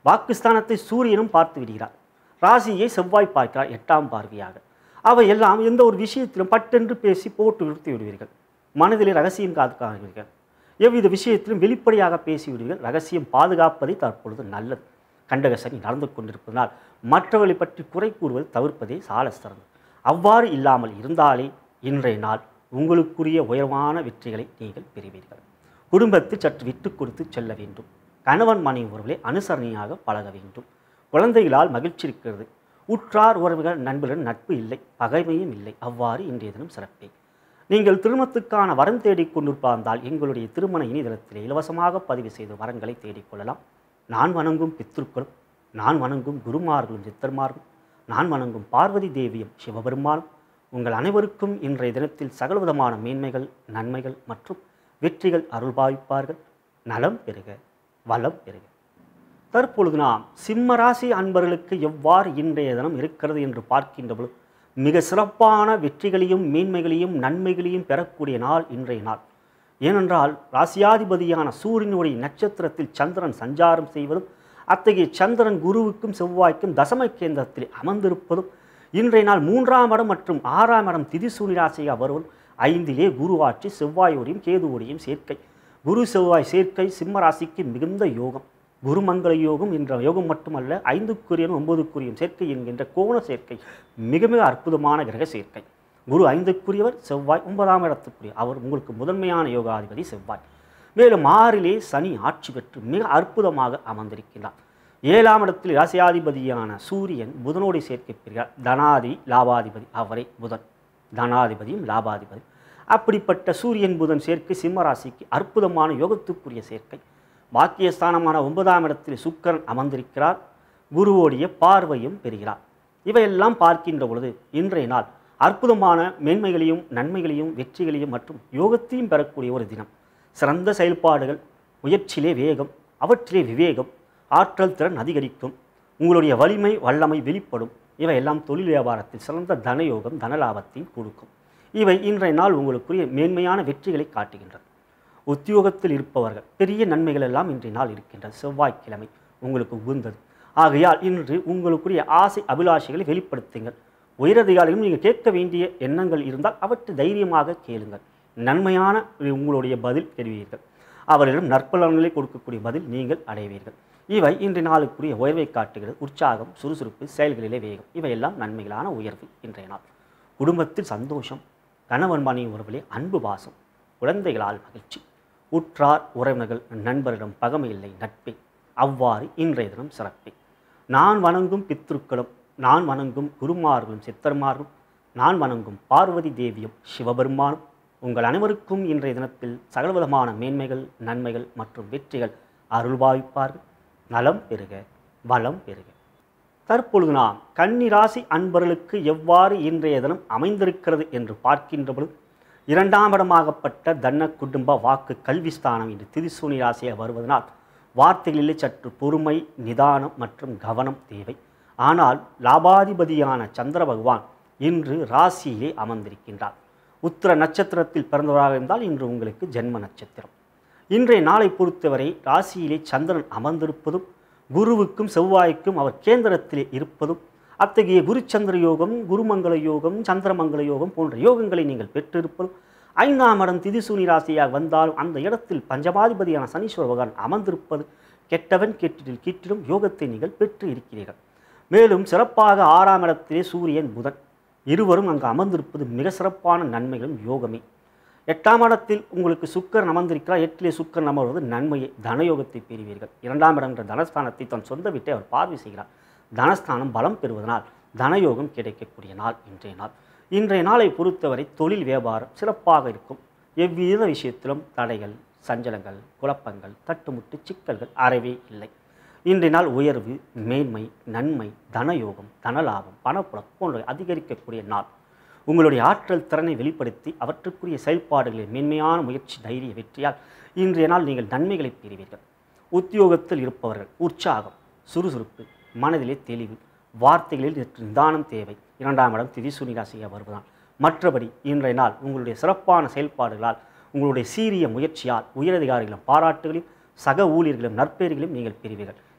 வாக்குஸ்தானத்தை சூரியனும் பார்த்து விடுகிறார் ராசியை செவ்வாய் பார்க்கிறார் எட்டாம் பார்வையாக அவை எல்லாம் எந்த ஒரு விஷயத்திலும் பட்டென்று பேசி போட்டு நிறுத்தி விடுவீர்கள் மனதிலே ரகசியம் காத்துக்காதீர்கள் எவ்வித விஷயத்திலும் வெளிப்படையாக பேசிவிடுவீர்கள் ரகசியம் பாதுகாப்பதை தற்பொழுது நல்லது கண்டகசனி நடந்து கொண்டிருப்பதனால் மற்றவர்களை பற்றி குறை கூறுவது தவிர்ப்பதே சால சிறந்தது அவ்வாறு இல்லாமல் இருந்தாலே இன்றைய நாள் உங்களுக்குரிய உயர்வான வெற்றிகளை நீங்கள் பெறுவீர்கள் குடும்பத்தில் சற்று விட்டு கொடுத்து செல்ல வேண்டும் கணவன் மனைவி உறவுகளை அனுசரணையாக பழக வேண்டும் குழந்தைகளால் மகிழ்ச்சி இருக்கிறது உற்றார் உறவுகள் நண்பர்கள் நட்பு இல்லை பகைமையும் இல்லை அவ்வாறு இன்றைய தினம் சிறப்பே நீங்கள் திருமணத்துக்கான வரம் தேடிக் கொண்டிருப்பார்ந்தால் எங்களுடைய திருமண இணையதளத்திலே இலவசமாக பதிவு செய்து வரங்களை தேடிக்கொள்ளலாம் நான் வணங்கும் பித்ருக்களும் நான் வணங்கும் குருமார்களும் சித்தர்மார்களும் நான் வணங்கும் பார்வதி தேவியும் சிவபெருமானும் உங்கள் அனைவருக்கும் இன்றைய தினத்தில் சகலவிதமான மேன்மைகள் நன்மைகள் மற்றும் வெற்றிகள் அருள்பாவிப்பார்கள் நலம் பெறுக வளம் பெறுக தற்பொழுது நாம் சிம்ம ராசி அன்பர்களுக்கு எவ்வாறு இன்றைய தினம் இருக்கிறது என்று பார்க்கின்ற பொழுது மிக சிறப்பான வெற்றிகளையும் மேன்மைகளையும் நன்மைகளையும் பெறக்கூடிய நாள் இன்றைய நாள் ஏனென்றால் ராசியாதிபதியான சூரியனுடைய நட்சத்திரத்தில் சந்திரன் சஞ்சாரம் செய்வதும் அத்தகைய சந்திரன் குருவுக்கும் செவ்வாய்க்கும் தசம கேந்திரத்தில் அமர்ந்திருப்பதும் இன்றைய நாள் மூன்றாம் இடம் மற்றும் ஆறாம் இடம் திதிசூனி ராசியாக வருவதும் ஐந்திலே குருவாட்சி செவ்வாயோடையும் கேதுவோடையும் சேர்க்கை குரு செவ்வாய் சேர்க்கை சிம்ம ராசிக்கு மிகுந்த யோகம் குருமங்கள யோகம் என்ற யோகம் மட்டுமல்ல ஐந்துக்குரியனும் ஒன்பதுக்குரியும் சேர்க்கை என்கின்ற கோண சேர்க்கை மிக மிக அற்புதமான கிரக சேர்க்கை குரு ஐந்துக்குரியவர் செவ்வாய் ஒன்பதாம் இடத்துக்குரிய அவர் உங்களுக்கு முதன்மையான யோகாதிபதி செவ்வாய் மேலும் ஆறிலே சனி ஆட்சி பெற்று மிக அற்புதமாக அமர்ந்திருக்கிறார் ஏழாம் இடத்தில் ராசியாதிபதியான சூரியன் புதனோடு சேர்க்கை பெறுகிறார் தனாதி லாபாதிபதி அவரே புதன் தனாதிபதியும் லாபாதிபதி அப்படிப்பட்ட சூரியன் புதன் சேர்க்கை சிம்ம ராசிக்கு அற்புதமான யோகத்துக்குரிய சேர்க்கை பாக்கியஸ்தானமான ஒன்பதாம் இடத்தில் சுக்கரன் அமர்ந்திருக்கிறார் குருவோடைய பார்வையும் பெறுகிறார் இவையெல்லாம் பார்க்கின்ற பொழுது இன்றைய நாள் அற்புதமான மேன்மைகளையும் நன்மைகளையும் வெற்றிகளையும் மற்றும் யோகத்தையும் பெறக்கூடிய ஒரு தினம் சிறந்த செயல்பாடுகள் முயற்சியிலே வேகம் அவற்றிலே விவேகம் ஆற்றல் திறன் அதிகரிக்கும் உங்களுடைய வலிமை வல்லமை வெளிப்படும் இவையெல்லாம் தொழில் வியாபாரத்தில் சிறந்த தனயோகம் தனலாபத்தையும் கொடுக்கும் இவை இன்றைய நாள் உங்களுக்குரிய மேன்மையான வெற்றிகளை காட்டுகின்றன உத்தியோகத்தில் இருப்பவர்கள் பெரிய நன்மைகள் எல்லாம் இன்றைய நாள் இருக்கின்றது செவ்வாய்க்கிழமை உங்களுக்கு உகந்தது ஆகையால் இன்று உங்களுக்குரிய ஆசை அபிலாஷைகளை வெளிப்படுத்துங்கள் உயரதிகாரிகளும் நீங்கள் கேட்க வேண்டிய எண்ணங்கள் இருந்தால் அவற்றை தைரியமாக கேளுங்கள் நன்மையான உங்களுடைய பதில் தெரிவீர்கள் அவர்களிடம் நற்பலன்களை கொடுக்கக்கூடிய பதில் நீங்கள் அடைவீர்கள் இவை இன்றைய நாளுக்குரிய உயர்வை காட்டுகிறது உற்சாகம் சுறுசுறுப்பு செயல்களிலே வேகம் இவையெல்லாம் நன்மைகளான உயர்வு இன்றைய நாள் குடும்பத்தில் சந்தோஷம் கணவன் மனைவி உறவிலே அன்பு பாசம் குழந்தைகளால் மகிழ்ச்சி உற்றார் உறவினர்கள் நண்பரிடம் பகமை இல்லை நட்பே அவ்வாறு இன்றைய தினம் சிறப்பே நான் வணங்கும் பித்ருக்களும் நான் வணங்கும் குருமார்களும் சித்தர்மார்களும் நான் வணங்கும் பார்வதி தேவியும் சிவபெருமானும் உங்கள் அனைவருக்கும் இன்றைய தினத்தில் சகலவிதமான மேன்மைகள் நன்மைகள் மற்றும் வெற்றிகள் அருள்பாவிப்பார்கள் நலம் பெறுக வளம் பெறுக தற்பொழுது நாம் கன்னி ராசி அன்பர்களுக்கு எவ்வாறு இன்றைய தினம் அமைந்திருக்கிறது என்று பார்க்கின்ற பொழுது இரண்டாம் இடமாகப்பட்ட தன்ன குடும்ப வாக்கு கல்வி ஸ்தானம் என்று திரிசூனி ராசியாக வருவதனால் வார்த்தைகளிலே சற்று பொறுமை நிதானம் மற்றும் கவனம் தேவை ஆனால் லாபாதிபதியான சந்திர பகவான் இன்று ராசியிலே அமர்ந்திருக்கின்றார் உத்திர நட்சத்திரத்தில் பிறந்தவராக இருந்தால் இன்று உங்களுக்கு ஜென்ம நட்சத்திரம் இன்றைய நாளை பொறுத்தவரை ராசியிலே சந்திரன் அமர்ந்திருப்பதும் குருவுக்கும் செவ்வாய்க்கும் அவர் கேந்திரத்திலே இருப்பதும் அத்தகைய குருச்சந்திர யோகம் குருமங்கள யோகம் சந்திரமங்கல யோகம் போன்ற யோகங்களை நீங்கள் பெற்றிருப்பதும் ஐந்தாம் இடம் திதிசூனி ராசியாக வந்தாலும் அந்த இடத்தில் பஞ்சமாதிபதியான சனீஸ்வர பகவான் அமர்ந்திருப்பது கெட்டவன் கெட்டிடில் கீட்டிலும் யோகத்தை நீங்கள் பெற்று இருக்கிறீர்கள் மேலும் சிறப்பாக ஆறாம் இடத்திலே சூரியன் புதன் இருவரும் அங்கு அமர்ந்திருப்பது மிக சிறப்பான நன்மைகளும் யோகமே எட்டாம் இடத்தில் உங்களுக்கு சுக்கரன் அமர்ந்திருக்கிறார் எட்டிலே சுக்கரன் அமர்வது நன்மையை தனயோகத்தை பெறுவீர்கள் இரண்டாம் இடம் என்ற தனஸ்தானத்தை தன் சொந்த வீட்டை அவர் பார்வை செய்கிறார் தனஸ்தானம் பலம் பெறுவதனால் தனயோகம் கிடைக்கக்கூடிய நாள் இன்றைய நாள் இன்றைய நாளை பொறுத்தவரை தொழில் வியாபாரம் சிறப்பாக இருக்கும் எவ்வித விஷயத்திலும் தடைகள் சஞ்சலங்கள் குழப்பங்கள் தட்டுமுட்டு சிக்கல்கள் அறவே இல்லை இன்றைய நாள் உயர்வு மேன்மை நன்மை தனயோகம் தனலாபம் பணப்புழக்கம் போன்றவை அதிகரிக்கக்கூடிய நாள் உங்களுடைய ஆற்றல் திறனை வெளிப்படுத்தி அவற்றுக்குரிய செயல்பாடுகளில் மேன்மையான முயற்சி தைரிய வெற்றியால் இன்றைய நாள் நீங்கள் நன்மைகளை பெறுவீர்கள் உத்தியோகத்தில் இருப்பவர்கள் உற்சாகம் சுறுசுறுப்பு மனதிலே தெளிவு வார்த்தைகளில் சற்று நிதானம் தேவை இரண்டாம் இடம் திதிசூனி ராசியாக வருவதால் மற்றபடி இன்றைய நாள் உங்களுடைய சிறப்பான செயல்பாடுகளால் உங்களுடைய சீரிய முயற்சியால் உயரதிகாரிகளும் பாராட்டுகளையும் சக ஊழியர்களும் நற்பெயர்களையும் நீங்கள் பெறுவீர்கள்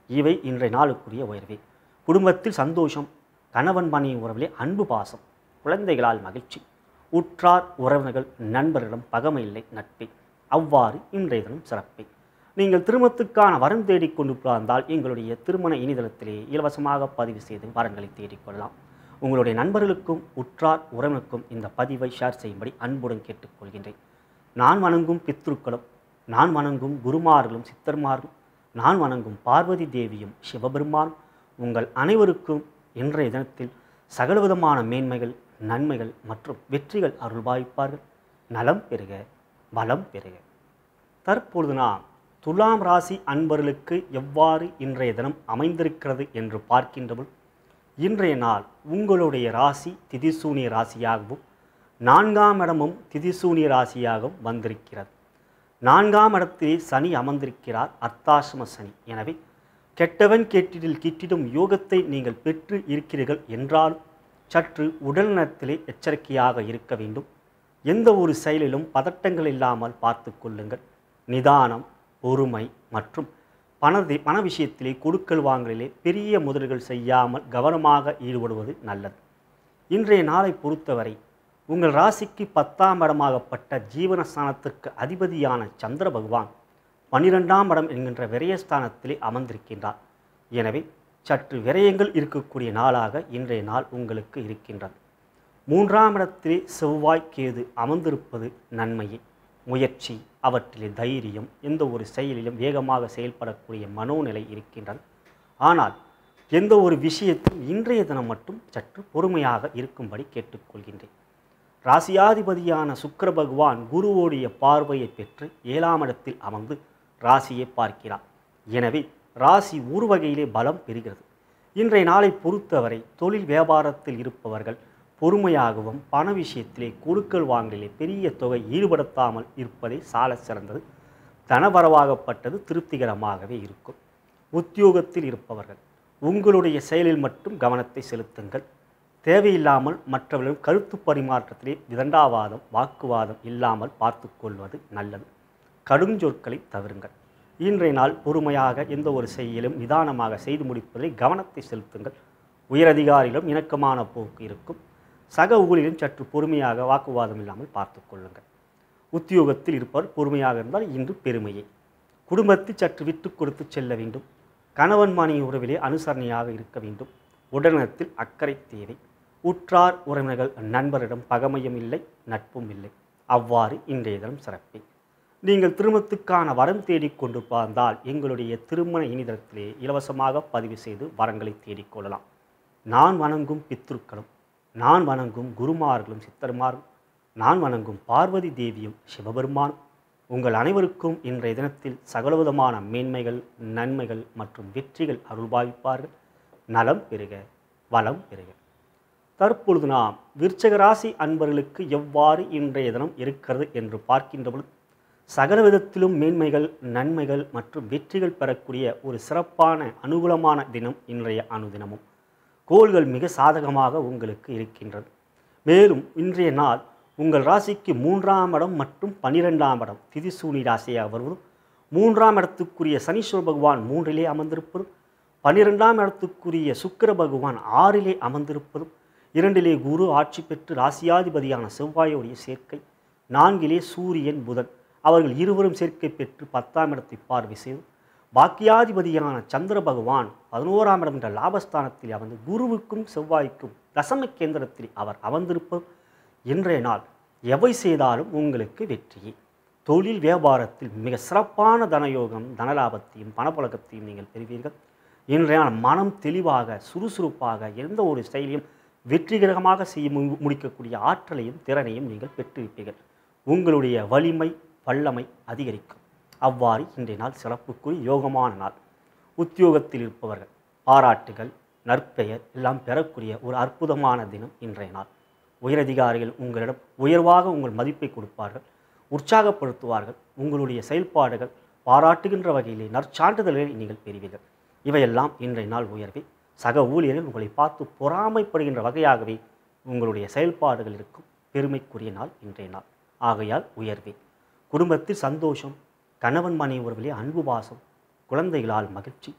இவை இன்றைய நாளுக்குரிய உயர்வே குடும்பத்தில் சந்தோஷம் கணவன் மனைவி உறவிலே அன்பு பாசம் குழந்தைகளால் மகிழ்ச்சி உற்றார் உறவினர்கள் நண்பர்களிடம் பகமை இல்லை நட்பே அவ்வாறு இன்றைய தினம் சிறப்பே நீங்கள் திருமணத்துக்கான வரம் தேடிக் கொண்டு பிறந்தால் எங்களுடைய திருமண இணையதளத்திலே இலவசமாக பதிவு செய்து வரங்களை தேடிக்கொள்ளலாம் உங்களுடைய நண்பர்களுக்கும் உற்றார் உறவினருக்கும் இந்த பதிவை ஷேர் செய்யும்படி அன்புடன் கேட்டுக்கொள்கின்றேன் நான் வணங்கும் பித்ருக்களும் நான் வணங்கும் குருமார்களும் சித்தர்மார்களும் நான் வணங்கும் பார்வதி தேவியும் சிவபெருமானும் உங்கள் அனைவருக்கும் இன்றைய தினத்தில் சகலவிதமான மேன்மைகள் நன்மைகள் மற்றும் வெற்றிகள் அருள்வாய்ப்பார்கள் நலம் பெறுக வளம் பெறுக தற்பொழுது நாம் துலாம் ராசி அன்பர்களுக்கு எவ்வாறு இன்றைய தினம் அமைந்திருக்கிறது என்று பார்க்கின்றபோது இன்றைய நாள் உங்களுடைய ராசி திதிசூனிய ராசியாகவும் நான்காம் இடமும் திதிசூனிய ராசியாகவும் வந்திருக்கிறது நான்காம் இடத்திலே சனி அமர்ந்திருக்கிறார் அர்த்தாசிரம சனி எனவே கெட்டவன் கேட்டிடில் கிட்டிடும் யோகத்தை நீங்கள் பெற்று இருக்கிறீர்கள் என்றாலும் சற்று உடல்நலத்திலே எச்சரிக்கையாக இருக்க வேண்டும் எந்த ஒரு செயலிலும் பதட்டங்கள் இல்லாமல் பார்த்து கொள்ளுங்கள் நிதானம் பொறுமை மற்றும் பணத்தை பண விஷயத்திலே கொடுக்கல் வாங்கலிலே பெரிய முதல்கள் செய்யாமல் கவனமாக ஈடுபடுவது நல்லது இன்றைய நாளை பொறுத்தவரை உங்கள் ராசிக்கு பத்தாம் இடமாகப்பட்ட ஜீவனஸ்தானத்திற்கு அதிபதியான சந்திர பகவான் பன்னிரெண்டாம் இடம் என்கின்ற விரயஸ்தானத்திலே அமர்ந்திருக்கின்றார் எனவே சற்று விரயங்கள் இருக்கக்கூடிய நாளாக இன்றைய நாள் உங்களுக்கு இருக்கின்றது மூன்றாம் இடத்திலே செவ்வாய் கேது அமர்ந்திருப்பது நன்மையே முயற்சி அவற்றிலே தைரியம் எந்த ஒரு செயலிலும் வேகமாக செயல்படக்கூடிய மனோநிலை இருக்கின்றது ஆனால் எந்த ஒரு விஷயத்தையும் இன்றைய தினம் மட்டும் சற்று பொறுமையாக இருக்கும்படி கேட்டுக்கொள்கின்றேன் ராசியாதிபதியான சுக்கிர பகவான் குருவோடைய பார்வையை பெற்று ஏழாம் இடத்தில் அமர்ந்து ராசியை பார்க்கிறார் எனவே ராசி ஒரு வகையிலே பலம் பெறுகிறது இன்றைய நாளை பொறுத்தவரை தொழில் வியாபாரத்தில் இருப்பவர்கள் பொறுமையாகவும் பண விஷயத்திலே கொடுக்கல் வாங்கலிலே பெரிய தொகை ஈடுபடுத்தாமல் இருப்பதே சால சிறந்தது தனவரவாகப்பட்டது திருப்திகரமாகவே இருக்கும் உத்தியோகத்தில் இருப்பவர்கள் உங்களுடைய செயலில் மட்டும் கவனத்தை செலுத்துங்கள் தேவையில்லாமல் மற்றவர்களிடம் கருத்து பரிமாற்றத்திலே விதண்டாவாதம் வாக்குவாதம் இல்லாமல் பார்த்து கொள்வது நல்லது கடுஞ்சொற்களை தவிருங்கள் இன்றைய நாள் பொறுமையாக எந்த ஒரு செயலும் நிதானமாக செய்து முடிப்பதில் கவனத்தை செலுத்துங்கள் உயரதிகாரிகளும் இணக்கமான போக்கு இருக்கும் சக ஊழியரும் சற்று பொறுமையாக வாக்குவாதம் இல்லாமல் பார்த்து கொள்ளுங்கள் உத்தியோகத்தில் இருப்பவர் பொறுமையாக இருந்தால் இன்று பெருமையே குடும்பத்தில் சற்று விட்டு கொடுத்து செல்ல வேண்டும் கணவன் மனைவி உறவிலே அனுசரணையாக இருக்க வேண்டும் உடல்நலத்தில் அக்கறை தேவை உற்றார் உறவினர்கள் நண்பரிடம் பகமையும் இல்லை நட்பும் இல்லை அவ்வாறு இன்றைய தினம் சிறப்பே நீங்கள் திருமணத்துக்கான வரம் தேடிக் கொண்டு பார்ந்தால் எங்களுடைய திருமண இணையதளத்திலே இலவசமாக பதிவு செய்து வரங்களை தேடிக்கொள்ளலாம் நான் வணங்கும் பித்ருக்களும் நான் வணங்கும் குருமார்களும் சித்தர்மார்களும் நான் வணங்கும் பார்வதி தேவியும் சிவபெருமானும் உங்கள் அனைவருக்கும் இன்றைய தினத்தில் சகலவிதமான மேன்மைகள் நன்மைகள் மற்றும் வெற்றிகள் அருள்பாவிப்பார்கள் நலம் பெறுக வளம் பெறுக தற்பொழுது நாம் விருச்சக ராசி அன்பர்களுக்கு எவ்வாறு இன்றைய தினம் இருக்கிறது என்று பார்க்கின்ற பொழுது சகல விதத்திலும் மேன்மைகள் நன்மைகள் மற்றும் வெற்றிகள் பெறக்கூடிய ஒரு சிறப்பான அனுகூலமான தினம் இன்றைய அனுதினமும் கோள்கள் மிக சாதகமாக உங்களுக்கு இருக்கின்றது மேலும் இன்றைய நாள் உங்கள் ராசிக்கு மூன்றாம் இடம் மற்றும் பன்னிரெண்டாம் இடம் திதிசூனி ராசியாக வருவதும் மூன்றாம் இடத்துக்குரிய சனீஸ்வர பகவான் மூன்றிலே அமர்ந்திருப்பதும் பன்னிரெண்டாம் இடத்துக்குரிய சுக்கிர பகவான் ஆறிலே அமர்ந்திருப்பதும் இரண்டிலே குரு ஆட்சி பெற்று ராசியாதிபதியான செவ்வாயுடைய சேர்க்கை நான்கிலே சூரியன் புதன் அவர்கள் இருவரும் சேர்க்கை பெற்று பத்தாம் இடத்தை பார்வை செய்து பாக்கியாதிபதியான சந்திர பகவான் பதினோராம் இடம் என்ற லாபஸ்தானத்தில் அமர்ந்து குருவுக்கும் செவ்வாய்க்கும் தசம கேந்திரத்தில் அவர் அமர்ந்திருப்பது இன்றைய நாள் எவை செய்தாலும் உங்களுக்கு வெற்றியே தொழில் வியாபாரத்தில் மிக சிறப்பான தனயோகம் தனலாபத்தையும் பணப்புழக்கத்தையும் நீங்கள் பெறுவீர்கள் இன்றைய நாள் மனம் தெளிவாக சுறுசுறுப்பாக எந்த ஒரு செயலையும் வெற்றிகரமாக செய்ய மு- முடிக்கக்கூடிய ஆற்றலையும் திறனையும் நீங்கள் பெற்றிருப்பீர்கள் உங்களுடைய வலிமை வல்லமை அதிகரிக்கும் அவ்வாறு இன்றைய நாள் சிறப்புக்குரிய யோகமான நாள் உத்தியோகத்தில் இருப்பவர்கள் பாராட்டுகள் நற்பெயர் எல்லாம் பெறக்கூடிய ஒரு அற்புதமான தினம் இன்றைய நாள் உயரதிகாரிகள் உங்களிடம் உயர்வாக உங்கள் மதிப்பை கொடுப்பார்கள் உற்சாகப்படுத்துவார்கள் உங்களுடைய செயல்பாடுகள் பாராட்டுகின்ற வகையிலே நற்சான்றிதழ்களை நீங்கள் பெறுவீர்கள் இவையெல்லாம் இன்றைய நாள் உயர்வே சக ஊழியர்கள் உங்களை பார்த்து பொறாமைப்படுகின்ற வகையாகவே உங்களுடைய செயல்பாடுகள் இருக்கும் பெருமைக்குரிய நாள் இன்றைய நாள் ஆகையால் உயர்வே குடும்பத்தில் சந்தோஷம் கணவன் மனைவி உறவிலே அன்பு பாசம் குழந்தைகளால் மகிழ்ச்சி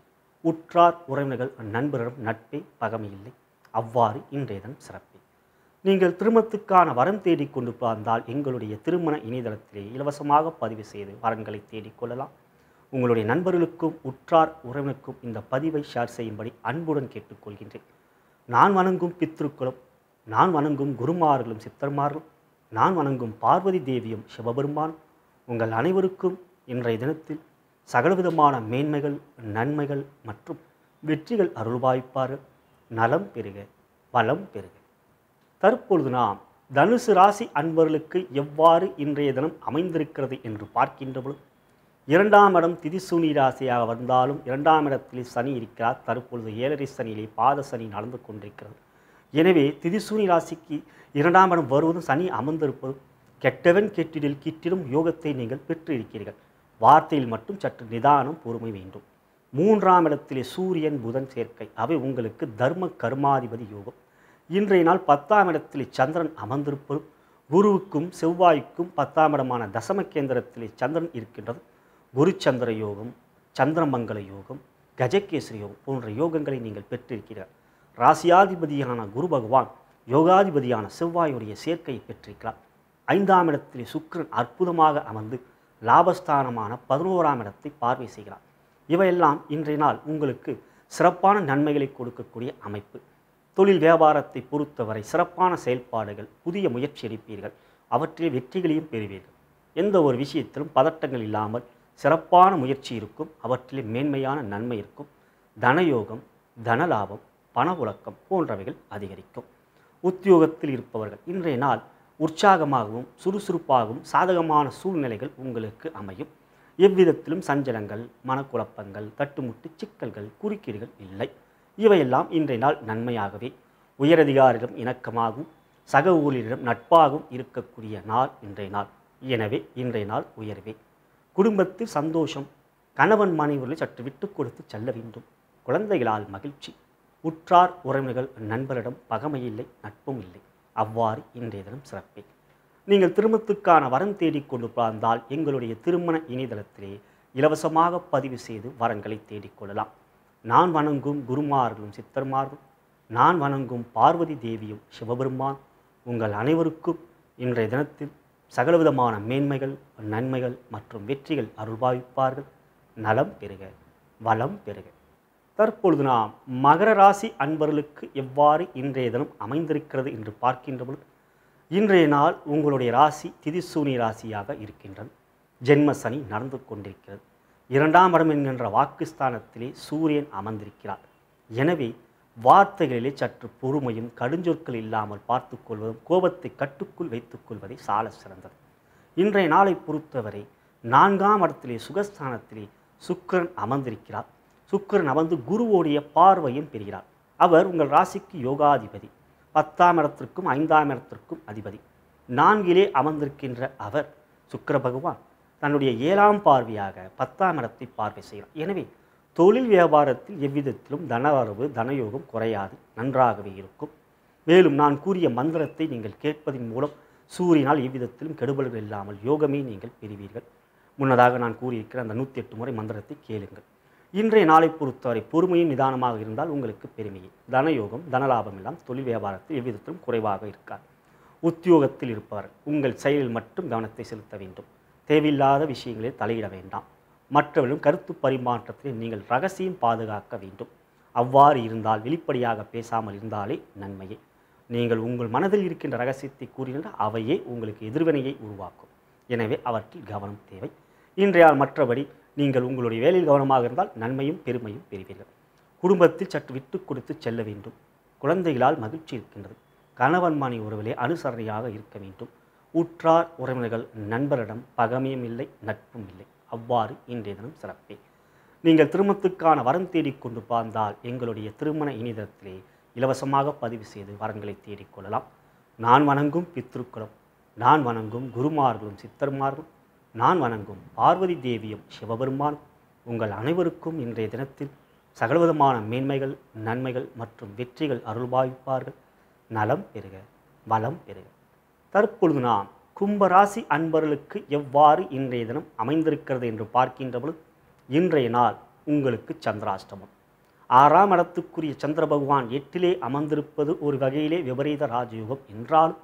உற்றார் உறவினர்கள் நண்பரிடம் நட்பே பகமை இல்லை அவ்வாறு இன்றைய தினம் சிறப்பே நீங்கள் திருமணத்துக்கான வரம் தேடிக் கொண்டு பார்த்தால் எங்களுடைய திருமண இணையதளத்திலே இலவசமாக பதிவு செய்து வரன்களை தேடிக்கொள்ளலாம் உங்களுடைய நண்பர்களுக்கும் உற்றார் உறவினருக்கும் இந்த பதிவை ஷேர் செய்யும்படி அன்புடன் கேட்டுக்கொள்கின்றேன் நான் வணங்கும் பித்ருக்களும் நான் வணங்கும் குருமார்களும் சித்தர்மார்களும் நான் வணங்கும் பார்வதி தேவியும் சிவபெருமான் உங்கள் அனைவருக்கும் இன்றைய தினத்தில் சகலவிதமான மேன்மைகள் நன்மைகள் மற்றும் வெற்றிகள் அருள்வாய்ப்பார்கள் நலம் பெறுக வளம் பெறுக தற்பொழுது நாம் தனுசு ராசி அன்பர்களுக்கு எவ்வாறு இன்றைய தினம் அமைந்திருக்கிறது என்று பார்க்கின்ற பொழுது இரண்டாம் இடம் திதிசூனி ராசியாக வந்தாலும் இரண்டாம் இடத்தில் சனி இருக்கிறார் தற்பொழுது ஏழரை சனியிலே பாத சனி நடந்து கொண்டிருக்கிறது எனவே திதிசூனி ராசிக்கு இரண்டாம் இடம் வருவதும் சனி அமர்ந்திருப்பதும் கெட்டவன் கெட்டிடில் கிட்டிடும் யோகத்தை நீங்கள் பெற்றிருக்கிறீர்கள் வார்த்தையில் மட்டும் சற்று நிதானம் பொறுமை வேண்டும் மூன்றாம் இடத்திலே சூரியன் புதன் சேர்க்கை அவை உங்களுக்கு தர்ம கர்மாதிபதி யோகம் இன்றைய நாள் பத்தாம் இடத்திலே சந்திரன் அமர்ந்திருப்பதும் குருவுக்கும் செவ்வாய்க்கும் பத்தாம் இடமான தசம கேந்திரத்திலே சந்திரன் இருக்கின்றது குரு சந்திர யோகம் சந்திரமங்கல யோகம் கஜகேசரி யோகம் போன்ற யோகங்களை நீங்கள் பெற்றிருக்கிறீர்கள் ராசியாதிபதியான குரு பகவான் யோகாதிபதியான செவ்வாயுடைய சேர்க்கையை பெற்றிருக்கிறார் ஐந்தாம் இடத்திலே சுக்கிரன் அற்புதமாக அமர்ந்து லாபஸ்தானமான பதினோராம் இடத்தை பார்வை செய்கிறார் இவையெல்லாம் இன்றைய நாள் உங்களுக்கு சிறப்பான நன்மைகளை கொடுக்கக்கூடிய அமைப்பு தொழில் வியாபாரத்தை பொறுத்தவரை சிறப்பான செயல்பாடுகள் புதிய முயற்சி எடுப்பீர்கள் அவற்றில் வெற்றிகளையும் பெறுவீர்கள் எந்த ஒரு விஷயத்திலும் பதட்டங்கள் இல்லாமல் சிறப்பான முயற்சி இருக்கும் அவற்றிலே மேன்மையான நன்மை இருக்கும் தனயோகம் தனலாபம் பணப்புழக்கம் போன்றவைகள் அதிகரிக்கும் உத்தியோகத்தில் இருப்பவர்கள் இன்றைய நாள் உற்சாகமாகவும் சுறுசுறுப்பாகவும் சாதகமான சூழ்நிலைகள் உங்களுக்கு அமையும் எவ்விதத்திலும் சஞ்சலங்கள் மனக்குழப்பங்கள் தட்டுமுட்டு சிக்கல்கள் குறுக்கீடுகள் இல்லை இவையெல்லாம் இன்றைய நாள் நன்மையாகவே உயரதிகாரிடம் இணக்கமாகவும் சக ஊழியரிடம் நட்பாகவும் இருக்கக்கூடிய நாள் இன்றைய நாள் எனவே இன்றைய நாள் உயர்வே குடும்பத்தில் சந்தோஷம் கணவன் மனைவர்களை சற்று விட்டு கொடுத்து செல்ல வேண்டும் குழந்தைகளால் மகிழ்ச்சி உற்றார் உறவினர்கள் நண்பரிடம் பகமை இல்லை நட்பும் இல்லை அவ்வாறு இன்றைய தினம் சிறப்பே நீங்கள் திருமணத்துக்கான வரம் தேடிக் கொண்டு பார்ந்தால் எங்களுடைய திருமண இணையதளத்திலே இலவசமாக பதிவு செய்து வரங்களை தேடிக்கொள்ளலாம் நான் வணங்கும் குருமார்களும் சித்தர்மார்களும் நான் வணங்கும் பார்வதி தேவியும் சிவபெருமான் உங்கள் அனைவருக்கும் இன்றைய தினத்தில் சகலவிதமான மேன்மைகள் நன்மைகள் மற்றும் வெற்றிகள் அருள்பாவிப்பார்கள் நலம் பெறுக வளம் பெறுக தற்பொழுது நாம் மகர ராசி அன்பர்களுக்கு எவ்வாறு இன்றைய தினம் அமைந்திருக்கிறது என்று பார்க்கின்ற பொழுது இன்றைய நாள் உங்களுடைய ராசி திதிசூனி ராசியாக இருக்கின்றது ஜென்ம சனி நடந்து கொண்டிருக்கிறது இரண்டாம் இடம் என்கின்ற வாக்குஸ்தானத்திலே சூரியன் அமர்ந்திருக்கிறார் எனவே வார்த்தைகளிலே சற்று பொறுமையும் கடுஞ்சொற்கள் இல்லாமல் பார்த்து கொள்வதும் கோபத்தை கட்டுக்குள் வைத்துக் கொள்வதே சால சிறந்தது இன்றைய நாளை பொறுத்தவரை நான்காம் இடத்திலே சுகஸ்தானத்திலே சுக்கிரன் அமர்ந்திருக்கிறார் சுக்கிரன் அமர்ந்து குருவோடைய பார்வையும் பெறுகிறார் அவர் உங்கள் ராசிக்கு யோகாதிபதி பத்தாம் இடத்திற்கும் ஐந்தாம் இடத்திற்கும் அதிபதி நான்கிலே அமர்ந்திருக்கின்ற அவர் சுக்கிர பகவான் தன்னுடைய ஏழாம் பார்வையாக பத்தாம் இடத்தை பார்வை செய்கிறார் எனவே தொழில் வியாபாரத்தில் எவ்விதத்திலும் தனவரவு தனயோகம் குறையாது நன்றாகவே இருக்கும் மேலும் நான் கூறிய மந்திரத்தை நீங்கள் கேட்பதன் மூலம் சூரியனால் எவ்விதத்திலும் கெடுபல்கள் இல்லாமல் யோகமே நீங்கள் பெறுவீர்கள் முன்னதாக நான் கூறியிருக்கிற அந்த நூற்றி எட்டு முறை மந்திரத்தை கேளுங்கள் இன்றைய நாளை பொறுத்தவரை பொறுமையும் நிதானமாக இருந்தால் உங்களுக்கு பெருமையே தனயோகம் தனலாபம் எல்லாம் தொழில் வியாபாரத்தில் எவ்விதத்திலும் குறைவாக இருக்காது உத்தியோகத்தில் இருப்பவர் உங்கள் செயலில் மட்டும் கவனத்தை செலுத்த வேண்டும் தேவையில்லாத விஷயங்களில் தலையிட வேண்டாம் மற்றவர்களும் கருத்து பரிமாற்றத்தில் நீங்கள் ரகசியம் பாதுகாக்க வேண்டும் அவ்வாறு இருந்தால் வெளிப்படையாக பேசாமல் இருந்தாலே நன்மையே நீங்கள் உங்கள் மனதில் இருக்கின்ற ரகசியத்தை கூறினால் அவையே உங்களுக்கு எதிர்வினையை உருவாக்கும் எனவே அவற்றில் கவனம் தேவை இன்றைய நாள் மற்றபடி நீங்கள் உங்களுடைய வேலையில் கவனமாக இருந்தால் நன்மையும் பெருமையும் பெறுவீர்கள் குடும்பத்தில் சற்று விட்டு கொடுத்து செல்ல வேண்டும் குழந்தைகளால் மகிழ்ச்சி இருக்கின்றது கணவன் மணி உறவிலே அனுசரணையாக இருக்க வேண்டும் உற்றார் உறவினர்கள் நண்பரிடம் பகமையும் இல்லை நட்பும் இல்லை அவ்வாறு இன்றைய தினம் சிறப்பே நீங்கள் திருமணத்துக்கான வரம் தேடிக் கொண்டு பார்ந்தால் எங்களுடைய திருமண இணையதளத்திலே இலவசமாக பதிவு செய்து வரங்களை தேடிக்கொள்ளலாம் நான் வணங்கும் பித்ருக்களும் நான் வணங்கும் குருமார்களும் சித்தர்மார்களும் நான் வணங்கும் பார்வதி தேவியும் சிவபெருமானும் உங்கள் அனைவருக்கும் இன்றைய தினத்தில் சகலவிதமான மேன்மைகள் நன்மைகள் மற்றும் வெற்றிகள் அருள்பாவிப்பார்கள் நலம் பெறுக வளம் பெறுக தற்பொழுது நாம் கும்பராசி அன்பர்களுக்கு எவ்வாறு இன்றைய தினம் அமைந்திருக்கிறது என்று பார்க்கின்ற பொழுது இன்றைய நாள் உங்களுக்கு சந்திராஷ்டமம் ஆறாம் இடத்துக்குரிய சந்திர பகவான் எட்டிலே அமர்ந்திருப்பது ஒரு வகையிலே விபரீத ராஜயோகம் என்றாலும்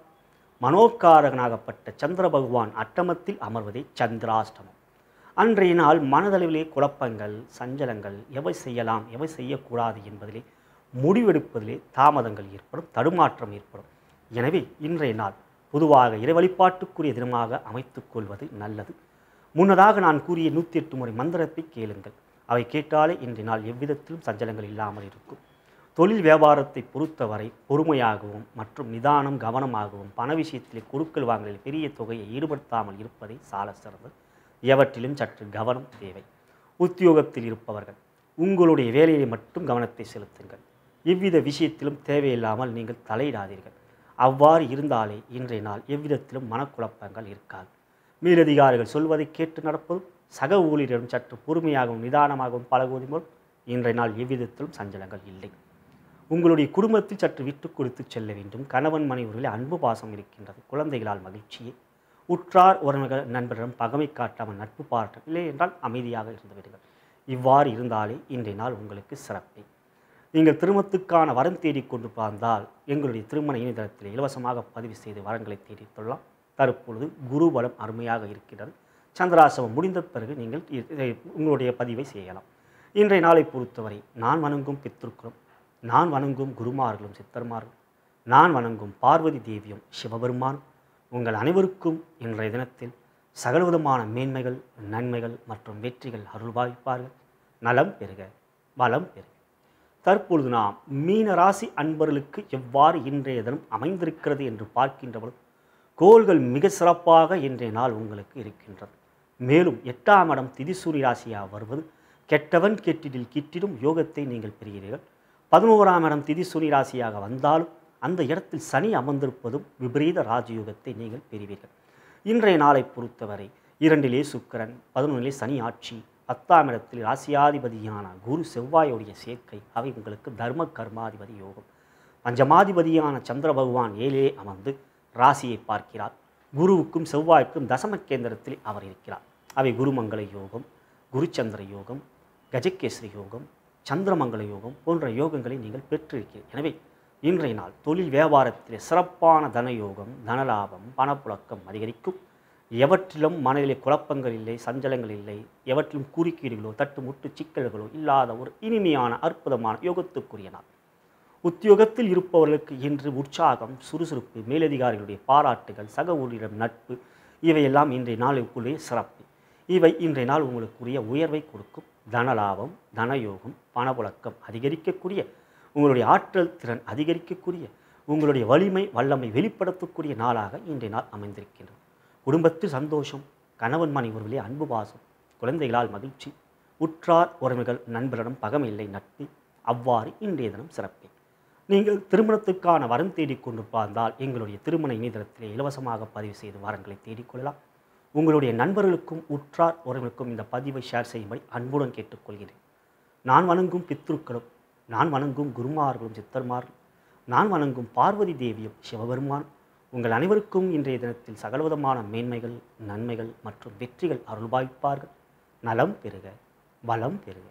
மனோக்காரகனாகப்பட்ட சந்திர பகவான் அட்டமத்தில் அமர்வதே சந்திராஷ்டமம் அன்றைய நாள் மனதளவிலே குழப்பங்கள் சஞ்சலங்கள் எவை செய்யலாம் எவை செய்யக்கூடாது என்பதிலே முடிவெடுப்பதிலே தாமதங்கள் ஏற்படும் தடுமாற்றம் ஏற்படும் எனவே இன்றைய நாள் பொதுவாக இறை வழிபாட்டுக்குரிய தினமாக அமைத்துக் கொள்வது நல்லது முன்னதாக நான் கூறிய நூற்றி எட்டு முறை மந்திரத்தை கேளுங்கள் அவை கேட்டாலே இன்றைய நாள் எவ்விதத்திலும் சஞ்சலங்கள் இல்லாமல் இருக்கும் தொழில் வியாபாரத்தை பொறுத்தவரை பொறுமையாகவும் மற்றும் நிதானம் கவனமாகவும் பண விஷயத்திலே கொடுக்கல் வாங்கலில் பெரிய தொகையை ஈடுபடுத்தாமல் இருப்பதை சால சிறந்தது எவற்றிலும் சற்று கவனம் தேவை உத்தியோகத்தில் இருப்பவர்கள் உங்களுடைய வேலையை மட்டும் கவனத்தை செலுத்துங்கள் எவ்வித விஷயத்திலும் தேவையில்லாமல் நீங்கள் தலையிடாதீர்கள் அவ்வாறு இருந்தாலே இன்றைய நாள் எவ்விதத்திலும் மனக்குழப்பங்கள் இருக்காது மேலதிகாரிகள் சொல்வதை கேட்டு நடப்பதும் சக ஊழியரிடம் சற்று பொறுமையாகவும் நிதானமாகவும் பழகுவது மூலம் இன்றைய நாள் எவ்விதத்திலும் சஞ்சலங்கள் இல்லை உங்களுடைய குடும்பத்தில் சற்று விட்டு கொடுத்து செல்ல வேண்டும் கணவன் மனைவர்களில் அன்பு பாசம் இருக்கின்றது குழந்தைகளால் மகிழ்ச்சியே உற்றார் உறவினர்கள் நண்பரிடம் பகமை காட்டாமல் நட்பு பாராட்டம் இல்லை என்றால் அமைதியாக இருந்து விடுங்கள் இவ்வாறு இருந்தாலே இன்றைய நாள் உங்களுக்கு சிறப்பே நீங்கள் திருமணத்துக்கான வரம் தேடிக் கொண்டு பார்த்தால் எங்களுடைய திருமண இணையதளத்தில் இலவசமாக பதிவு செய்து வரங்களை தேடித் கொள்ளலாம் தற்பொழுது குரு பலம் அருமையாக இருக்கின்றது சந்திராசிரமம் முடிந்த பிறகு நீங்கள் இ- இதை உங்களுடைய பதிவை செய்யலாம் இன்றைய நாளை பொறுத்தவரை நான் வணங்கும் பித்ருக்களும் நான் வணங்கும் குருமார்களும் சித்தர்மார்களும் நான் வணங்கும் பார்வதி தேவியும் சிவபெருமானும் உங்கள் அனைவருக்கும் இன்றைய தினத்தில் சகலவிதமான மேன்மைகள் நன்மைகள் மற்றும் வெற்றிகள் அருள்பாவிப்பார்கள் நலம் பெறுக வளம் பெறுக தற்பொழுது நாம் மீன ராசி அன்பர்களுக்கு எவ்வாறு இன்றைய தினம் அமைந்திருக்கிறது என்று பார்க்கின்றவள் கோள்கள் மிக சிறப்பாக இன்றைய நாள் உங்களுக்கு இருக்கின்றது மேலும் எட்டாம் இடம் திதிசூரி ராசியாக வருவது கெட்டவன் கெட்டிடில் கிட்டிடும் யோகத்தை நீங்கள் பெறுகிறீர்கள் பதினோராம் இடம் திதிசூரி ராசியாக வந்தாலும் அந்த இடத்தில் சனி அமர்ந்திருப்பதும் விபரீத ராஜயோகத்தை நீங்கள் பெறுவீர்கள் இன்றைய நாளை பொறுத்தவரை இரண்டிலே சுக்கிரன் பதினொன்றிலே சனி ஆட்சி பத்தாம் இடத்தில் ராசியாதிபதியான குரு செவ்வாயுடைய சேர்க்கை அவை உங்களுக்கு தர்ம கர்மாதிபதி யோகம் பஞ்சமாதிபதியான சந்திர பகவான் ஏழே அமர்ந்து ராசியை பார்க்கிறார் குருவுக்கும் செவ்வாய்க்கும் தசம கேந்திரத்தில் அவர் இருக்கிறார் அவை குருமங்கள யோகம் குருச்சந்திர யோகம் கஜகேசரி யோகம் சந்திரமங்கல யோகம் போன்ற யோகங்களை நீங்கள் பெற்றிருக்கிறீர்கள் எனவே இன்றைய நாள் தொழில் வியாபாரத்தில் சிறப்பான தன யோகம் தனலாபம் பணப்புழக்கம் அதிகரிக்கும் எவற்றிலும் மனதிலே குழப்பங்கள் இல்லை சஞ்சலங்கள் இல்லை எவற்றிலும் குறுக்கீடுகளோ தட்டுமுட்டு சிக்கல்களோ இல்லாத ஒரு இனிமையான அற்புதமான யோகத்துக்குரிய நாள் உத்தியோகத்தில் இருப்பவர்களுக்கு இன்று உற்சாகம் சுறுசுறுப்பு மேலதிகாரிகளுடைய பாராட்டுகள் சக ஊழியரிடம் நட்பு இவையெல்லாம் இன்றைய நாளுக்குள்ளே சிறப்பு இவை இன்றைய நாள் உங்களுக்குரிய உயர்வை கொடுக்கும் தனலாபம் தனயோகம் பணப்புழக்கம் அதிகரிக்கக்கூடிய உங்களுடைய ஆற்றல் திறன் அதிகரிக்கக்கூடிய உங்களுடைய வலிமை வல்லமை வெளிப்படுத்தக்கூடிய நாளாக இன்றைய நாள் அமைந்திருக்கின்றது குடும்பத்தில் சந்தோஷம் கணவன் மனைவர்களே அன்பு பாசம் குழந்தைகளால் மகிழ்ச்சி உற்றார் உறவுகள் நண்பரிடம் பகமில்லை நட்பு அவ்வாறு இன்றைய தினம் சிறப்பே நீங்கள் திருமணத்துக்கான வரம் தேடிக் கொண்டு பார்த்தால் எங்களுடைய திருமண இணையதளத்திலே இலவசமாக பதிவு செய்து வரங்களை தேடிக்கொள்ளலாம் உங்களுடைய நண்பர்களுக்கும் உற்றார் உறவினருக்கும் இந்த பதிவை ஷேர் செய்யும்படி அன்புடன் கேட்டுக்கொள்கிறேன் நான் வணங்கும் பித்ருக்களும் நான் வணங்கும் குருமார்களும் சித்தர்மார்களும் நான் வணங்கும் பார்வதி தேவியும் சிவபெருமானும் உங்கள் அனைவருக்கும் இன்றைய தினத்தில் சகலவிதமான மேன்மைகள் நன்மைகள் மற்றும் வெற்றிகள் அருள்பாய்ப்பார்கள் நலம் பெறுக வளம் பெறுக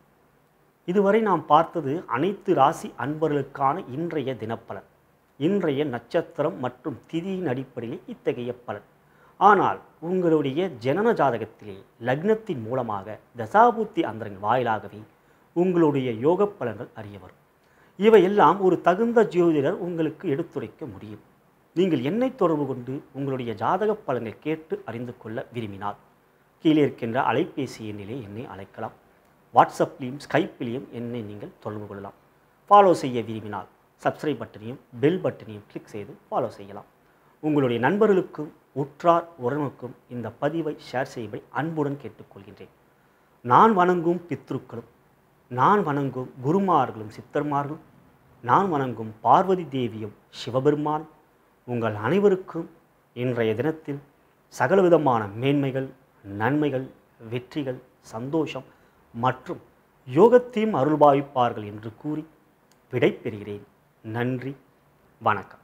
இதுவரை நாம் பார்த்தது அனைத்து ராசி அன்பர்களுக்கான இன்றைய தினப்பலன் இன்றைய நட்சத்திரம் மற்றும் திதியின் அடிப்படையில் இத்தகைய பலன் ஆனால் உங்களுடைய ஜனன ஜாதகத்திலே லக்னத்தின் மூலமாக தசாபுத்தி அந்தரின் வாயிலாகவே உங்களுடைய யோக பலன்கள் அறிய வரும் இவையெல்லாம் ஒரு தகுந்த ஜோதிடர் உங்களுக்கு எடுத்துரைக்க முடியும் நீங்கள் என்னை தொடர்பு கொண்டு உங்களுடைய ஜாதக பலனை கேட்டு அறிந்து கொள்ள விரும்பினால் கீழே இருக்கின்ற அலைபேசி எண்ணிலே என்னை அழைக்கலாம் வாட்ஸ்அப்லேயும் ஸ்கைப்பிலையும் என்னை நீங்கள் தொடர்பு கொள்ளலாம் ஃபாலோ செய்ய விரும்பினால் சப்ஸ்கிரைப் பட்டனையும் பெல் பட்டனையும் கிளிக் செய்து ஃபாலோ செய்யலாம் உங்களுடைய நண்பர்களுக்கும் உற்றார் உறவுக்கும் இந்த பதிவை ஷேர் செய்யும்படி அன்புடன் கேட்டுக்கொள்கின்றேன் நான் வணங்கும் பித்ருக்களும் நான் வணங்கும் குருமார்களும் சித்தர்மார்களும் நான் வணங்கும் பார்வதி தேவியும் சிவபெருமானும் உங்கள் அனைவருக்கும் இன்றைய தினத்தில் சகலவிதமான மேன்மைகள் நன்மைகள் வெற்றிகள் சந்தோஷம் மற்றும் யோகத்தையும் அருள்பாவிப்பார்கள் என்று கூறி விடைபெறுகிறேன் நன்றி வணக்கம்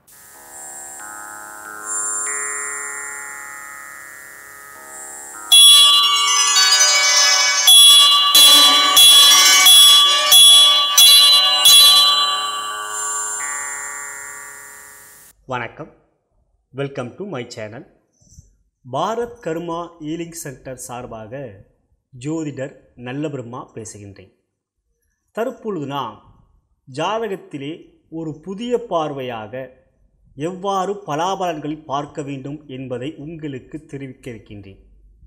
வணக்கம் welcome to my channel Bharat karma healing centre சார்பாக ஜோதிடர் நல்ல பிரம்மா பேசுகின்றேன் தற்பொழுது நாம் ஜாதகத்திலே ஒரு புதிய பார்வையாக எவ்வாறு பலாபலன்களை பார்க்க வேண்டும் என்பதை உங்களுக்கு தெரிவிக்க இருக்கின்றேன்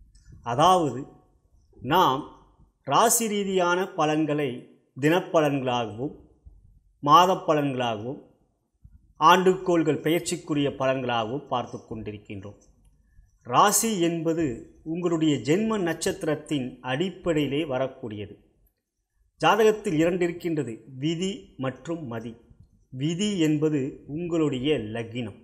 அதாவது நாம் ராசி ரீதியான பலன்களை தினப்பலன்களாகவும் மாத பலன்களாகவும் ஆண்டுக்கோள்கள் பெயர்ச்சிக்குரிய பலன்களாகவும் பார்த்து கொண்டிருக்கின்றோம் ராசி என்பது உங்களுடைய ஜென்ம நட்சத்திரத்தின் அடிப்படையிலே வரக்கூடியது ஜாதகத்தில் இரண்டு இருக்கின்றது விதி மற்றும் மதி விதி என்பது உங்களுடைய லக்னம்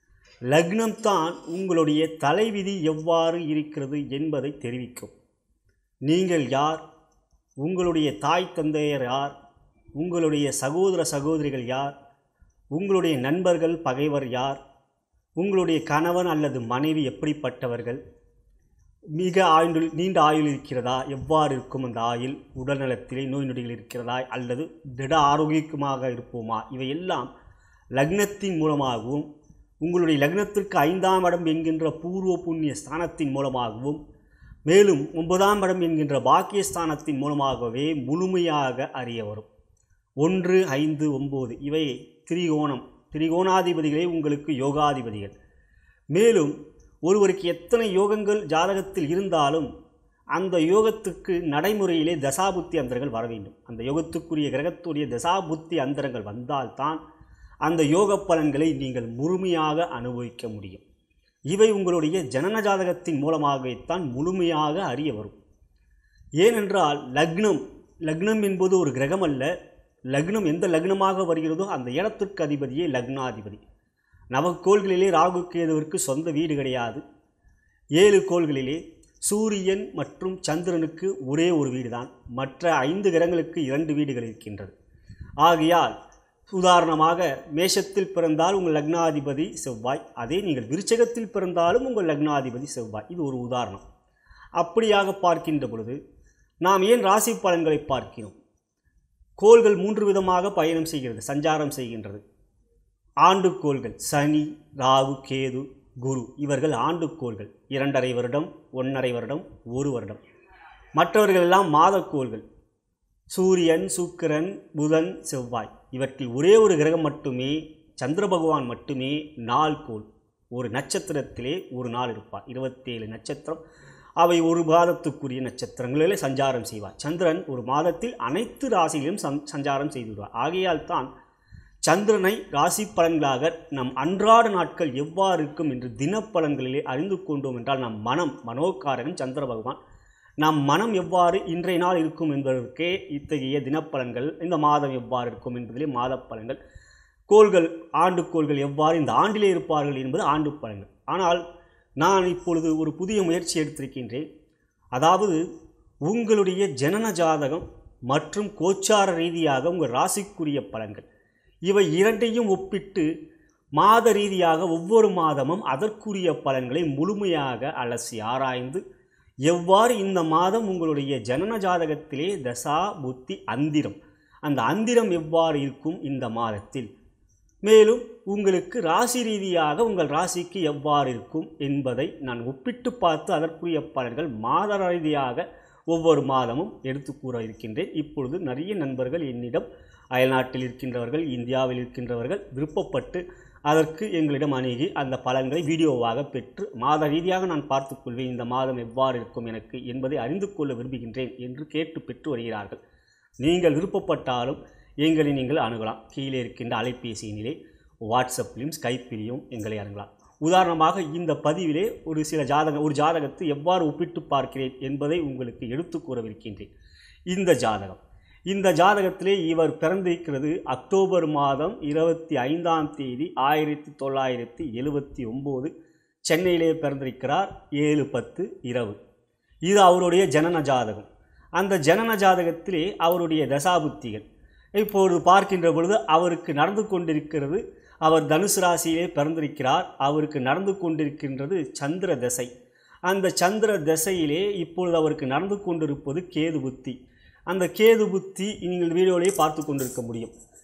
லக்னம்தான் உங்களுடைய தலைவிதி எவ்வாறு இருக்கிறது என்பதை தெரிவிக்கும் நீங்கள் யார் உங்களுடைய தாய் தந்தையர் யார் உங்களுடைய சகோதர சகோதரிகள் யார் உங்களுடைய நண்பர்கள் பகைவர் யார் உங்களுடைய கணவன் அல்லது மனைவி எப்படிப்பட்டவர்கள் மிக ஆயுள் நீண்ட ஆயுள் இருக்கிறதா எவ்வாறு இருக்கும் அந்த ஆயுள் உடல்நலத்திலே நோய் நொடிகள் இருக்கிறதா அல்லது திட ஆரோக்கியமாக இருப்போமா இவையெல்லாம் லக்னத்தின் மூலமாகவும் உங்களுடைய லக்னத்திற்கு ஐந்தாம் இடம் என்கின்ற பூர்வ புண்ணிய ஸ்தானத்தின் மூலமாகவும் மேலும் ஒன்பதாம் இடம் என்கின்ற பாக்கியஸ்தானத்தின் மூலமாகவே முழுமையாக அறிய வரும் ஒன்று ஐந்து ஒம்பது இவை திரிகோணம் திரிகோணாதிபதிகளே உங்களுக்கு யோகாதிபதிகள் மேலும் ஒருவருக்கு எத்தனை யோகங்கள் ஜாதகத்தில் இருந்தாலும் அந்த யோகத்துக்கு நடைமுறையிலே தசாபுத்தி அந்தரங்கள் வர வேண்டும் அந்த யோகத்துக்குரிய கிரகத்துடைய தசாபுத்தி அந்தரங்கள் வந்தால்தான் அந்த யோக பலன்களை நீங்கள் முழுமையாக அனுபவிக்க முடியும் இவை உங்களுடைய ஜனன ஜாதகத்தின் மூலமாகத்தான் முழுமையாக அறிய வரும் ஏனென்றால் லக்னம் லக்னம் என்பது ஒரு கிரகம் அல்ல லக்னம் எந்த லக்னமாக வருகிறதோ அந்த இடத்திற்கு அதிபதியே லக்னாதிபதி நவக்கோள்களிலே ராகு கேதுவிற்கு சொந்த வீடு கிடையாது ஏழு கோள்களிலே சூரியன் மற்றும் சந்திரனுக்கு ஒரே ஒரு வீடு தான் மற்ற ஐந்து கிரகங்களுக்கு இரண்டு வீடுகள் இருக்கின்றது ஆகையால் உதாரணமாக மேஷத்தில் பிறந்தால் உங்கள் லக்னாதிபதி செவ்வாய் அதே நீங்கள் விருச்சகத்தில் பிறந்தாலும் உங்கள் லக்னாதிபதி செவ்வாய் இது ஒரு உதாரணம் அப்படியாக பார்க்கின்ற பொழுது நாம் ஏன் ராசி பலன்களை பார்க்கிறோம் கோள்கள் மூன்று விதமாக பயணம் செய்கிறது சஞ்சாரம் செய்கின்றது ஆண்டுக்கோள்கள் சனி ராகு கேது குரு இவர்கள் ஆண்டுக்கோள்கள் இரண்டரை வருடம் ஒன்றரை வருடம் ஒரு வருடம் மற்றவர்கள் எல்லாம் மாதக்கோள்கள் சூரியன் சுக்கிரன் புதன் செவ்வாய் இவற்றில் ஒரே ஒரு கிரகம் மட்டுமே சந்திர பகவான் மட்டுமே நாள் கோள் ஒரு நட்சத்திரத்திலே ஒரு நாள் இருப்பார் இருபத்தேழு நட்சத்திரம் அவை ஒரு மாதத்துக்குரிய நட்சத்திரங்களிலே சஞ்சாரம் செய்வார் சந்திரன் ஒரு மாதத்தில் அனைத்து ராசிகளிலும் சஞ் சஞ்சாரம் செய்துவிடுவார் ஆகையால் தான் சந்திரனை ராசி பலன்களாக நம் அன்றாட நாட்கள் எவ்வாறு இருக்கும் என்று தினப்பலன்களிலே அறிந்து கொண்டோம் என்றால் நம் மனம் மனோகாரகன் சந்திர பகவான் நம் மனம் எவ்வாறு இன்றைய நாள் இருக்கும் என்பதற்கே இத்தகைய தினப்பலன்கள் இந்த மாதம் எவ்வாறு இருக்கும் என்பதிலே மாத பலன்கள் கோள்கள் ஆண்டுக்கோள்கள் எவ்வாறு இந்த ஆண்டிலே இருப்பார்கள் என்பது ஆண்டு பலன்கள் ஆனால் நான் இப்பொழுது ஒரு புதிய முயற்சி எடுத்திருக்கின்றேன் அதாவது உங்களுடைய ஜனன ஜாதகம் மற்றும் கோச்சார ரீதியாக உங்கள் ராசிக்குரிய பலன்கள் இவை இரண்டையும் ஒப்பிட்டு மாத ரீதியாக ஒவ்வொரு மாதமும் அதற்குரிய பலன்களை முழுமையாக அலசி ஆராய்ந்து எவ்வாறு இந்த மாதம் உங்களுடைய ஜனன ஜாதகத்திலே தசா புத்தி அந்திரம் அந்த அந்திரம் எவ்வாறு இருக்கும் இந்த மாதத்தில் மேலும் உங்களுக்கு ராசி ரீதியாக உங்கள் ராசிக்கு எவ்வாறு இருக்கும் என்பதை நான் ஒப்பிட்டு பார்த்து அதற்குரிய பலன்கள் மாத ரீதியாக ஒவ்வொரு மாதமும் எடுத்து கூற இருக்கின்றேன் இப்பொழுது நிறைய நண்பர்கள் என்னிடம் அயல்நாட்டில் இருக்கின்றவர்கள் இந்தியாவில் இருக்கின்றவர்கள் விருப்பப்பட்டு அதற்கு எங்களிடம் அணுகி அந்த பலன்களை வீடியோவாக பெற்று மாத ரீதியாக நான் பார்த்துக்கொள்வேன் இந்த மாதம் எவ்வாறு இருக்கும் எனக்கு என்பதை அறிந்து கொள்ள விரும்புகின்றேன் என்று கேட்டு பெற்று வருகிறார்கள் நீங்கள் விருப்பப்பட்டாலும் எங்களை நீங்கள் அணுகலாம் கீழே இருக்கின்ற அலைபேசியினிலே வாட்ஸ்அப்லையும் ஸ்கைப்பிலையும் எங்களை அணுகலாம் உதாரணமாக இந்த பதிவிலே ஒரு சில ஜாதக ஒரு ஜாதகத்தை எவ்வாறு ஒப்பிட்டு பார்க்கிறேன் என்பதை உங்களுக்கு எடுத்து கூறவிருக்கின்றேன் இந்த ஜாதகம் இந்த ஜாதகத்திலே இவர் பிறந்திருக்கிறது அக்டோபர் மாதம் இருபத்தி ஐந்தாம் தேதி ஆயிரத்தி தொள்ளாயிரத்தி எழுபத்தி ஒம்பது சென்னையிலே பிறந்திருக்கிறார் ஏழு பத்து இரவு இது அவருடைய ஜனன ஜாதகம் அந்த ஜனன ஜாதகத்திலே அவருடைய தசாபுத்திகள் இப்பொழுது பார்க்கின்ற பொழுது அவருக்கு நடந்து கொண்டிருக்கிறது அவர் தனுசு ராசியிலே பிறந்திருக்கிறார் அவருக்கு நடந்து கொண்டிருக்கின்றது சந்திர தசை அந்த சந்திர தசையிலே இப்பொழுது அவருக்கு நடந்து கொண்டிருப்பது கேது புத்தி அந்த கேது புத்தி நீங்கள் வீடியோவிலேயே பார்த்து கொண்டிருக்க முடியும்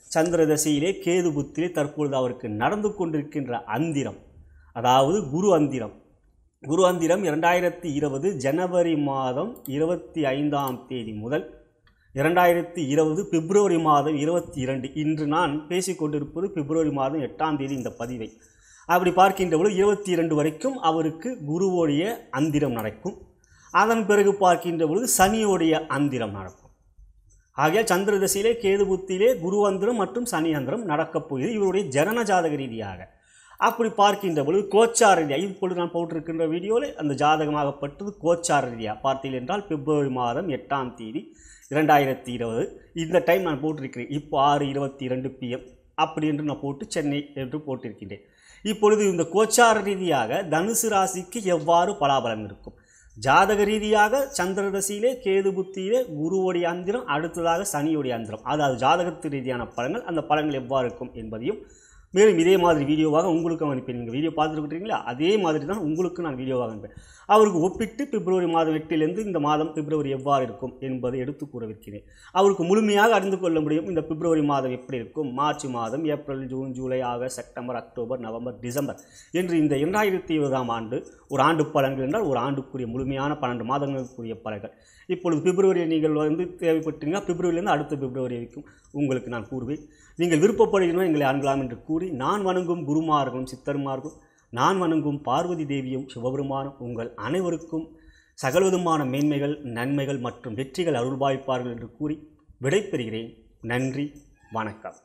சந்திர தசையிலே கேது புத்திலே தற்பொழுது அவருக்கு நடந்து கொண்டிருக்கின்ற அந்திரம் அதாவது குரு அந்திரம் குரு அந்திரம் இரண்டாயிரத்தி இருபது ஜனவரி மாதம் இருபத்தி ஐந்தாம் தேதி முதல் இரண்டாயிரத்தி இருபது பிப்ரவரி மாதம் இருபத்தி இரண்டு இன்று நான் பேசிக்கொண்டிருப்பது பிப்ரவரி மாதம் எட்டாம் தேதி இந்த பதிவை அப்படி பார்க்கின்ற பொழுது இருபத்தி இரண்டு வரைக்கும் அவருக்கு குருவோடைய அந்திரம் நடக்கும் அதன் பிறகு பார்க்கின்ற பொழுது சனியோடைய அந்திரம் நடக்கும் ஆகிய சந்திர தசையிலே கேது புத்தியிலே குரு அந்திரம் மற்றும் சனி அந்திரம் நடக்கப் போகிறது இவருடைய ஜனன ஜாதக ரீதியாக அப்படி பார்க்கின்ற பொழுது கோச்சார ரீதியாக இப்பொழுது நான் போட்டிருக்கின்ற வீடியோவில் அந்த ஜாதகமாகப்பட்டது கோச்சார ரீதியாக பார்த்தீர்கள் என்றால் பிப்ரவரி மாதம் எட்டாம் தேதி இரண்டாயிரத்தி இருபது இந்த டைம் நான் போட்டிருக்கிறேன் இப்போ ஆறு இருபத்தி இரண்டு பிஎம் அப்படி என்று நான் போட்டு சென்னை என்று போட்டிருக்கின்றேன் இப்பொழுது இந்த கோச்சார ரீதியாக தனுசு ராசிக்கு எவ்வாறு பலாபலம் இருக்கும் ஜாதக ரீதியாக சந்திரதசியிலே கேது புத்தியிலே குருவோடைய அந்திரம் அடுத்ததாக சனியோடைய அந்திரம் அதாவது ஜாதகத்து ரீதியான பலன்கள் அந்த பலன்கள் எவ்வாறு இருக்கும் என்பதையும் மேலும் இதே மாதிரி வீடியோவாக உங்களுக்கும் அனுப்பேன் நீங்கள் வீடியோ பார்த்துருக்கீங்களா அதே மாதிரி தான் உங்களுக்கு நான் வீடியோவாக அனுப்பேன் அவருக்கு ஒப்பிட்டு பிப்ரவரி மாதம் எட்டிலிருந்து இந்த மாதம் பிப்ரவரி எவ்வாறு இருக்கும் என்பதை எடுத்து கூறவிருக்கிறேன் அவருக்கு முழுமையாக அறிந்து கொள்ள முடியும் இந்த பிப்ரவரி மாதம் எப்படி இருக்கும் மார்ச் மாதம் April June July August September October November December என்று இந்த இரண்டாயிரத்தி இருபதாம் ஆண்டு ஒரு ஆண்டு பலன்கள் என்றால் ஒரு ஆண்டுக்குரிய முழுமையான பன்னெண்டு மாதங்களுக்குரிய பலன்கள் இப்பொழுது பிப்ரவரி நீங்கள் வந்து தேவைப்பட்டீங்கன்னா பிப்ரவரியிலிருந்து அடுத்த பிப்ரவரி வரைக்கும் உங்களுக்கு நான் கூறுவேன் நீங்கள் விருப்பப்படுகிறோம் எங்களை அணுகலாம் என்று கூறி நான் வணங்கும் குருமார்களும் சித்தர்மார்களும் நான் வணங்கும் பார்வதி தேவியும் சிவபெருமானும் உங்கள் அனைவருக்கும் சகலவிதமான மேன்மைகள் நன்மைகள் மற்றும் வெற்றிகள் அருள்பாய்ப்பார்கள் என்று கூறி விடைபெறுகிறேன் நன்றி வணக்கம்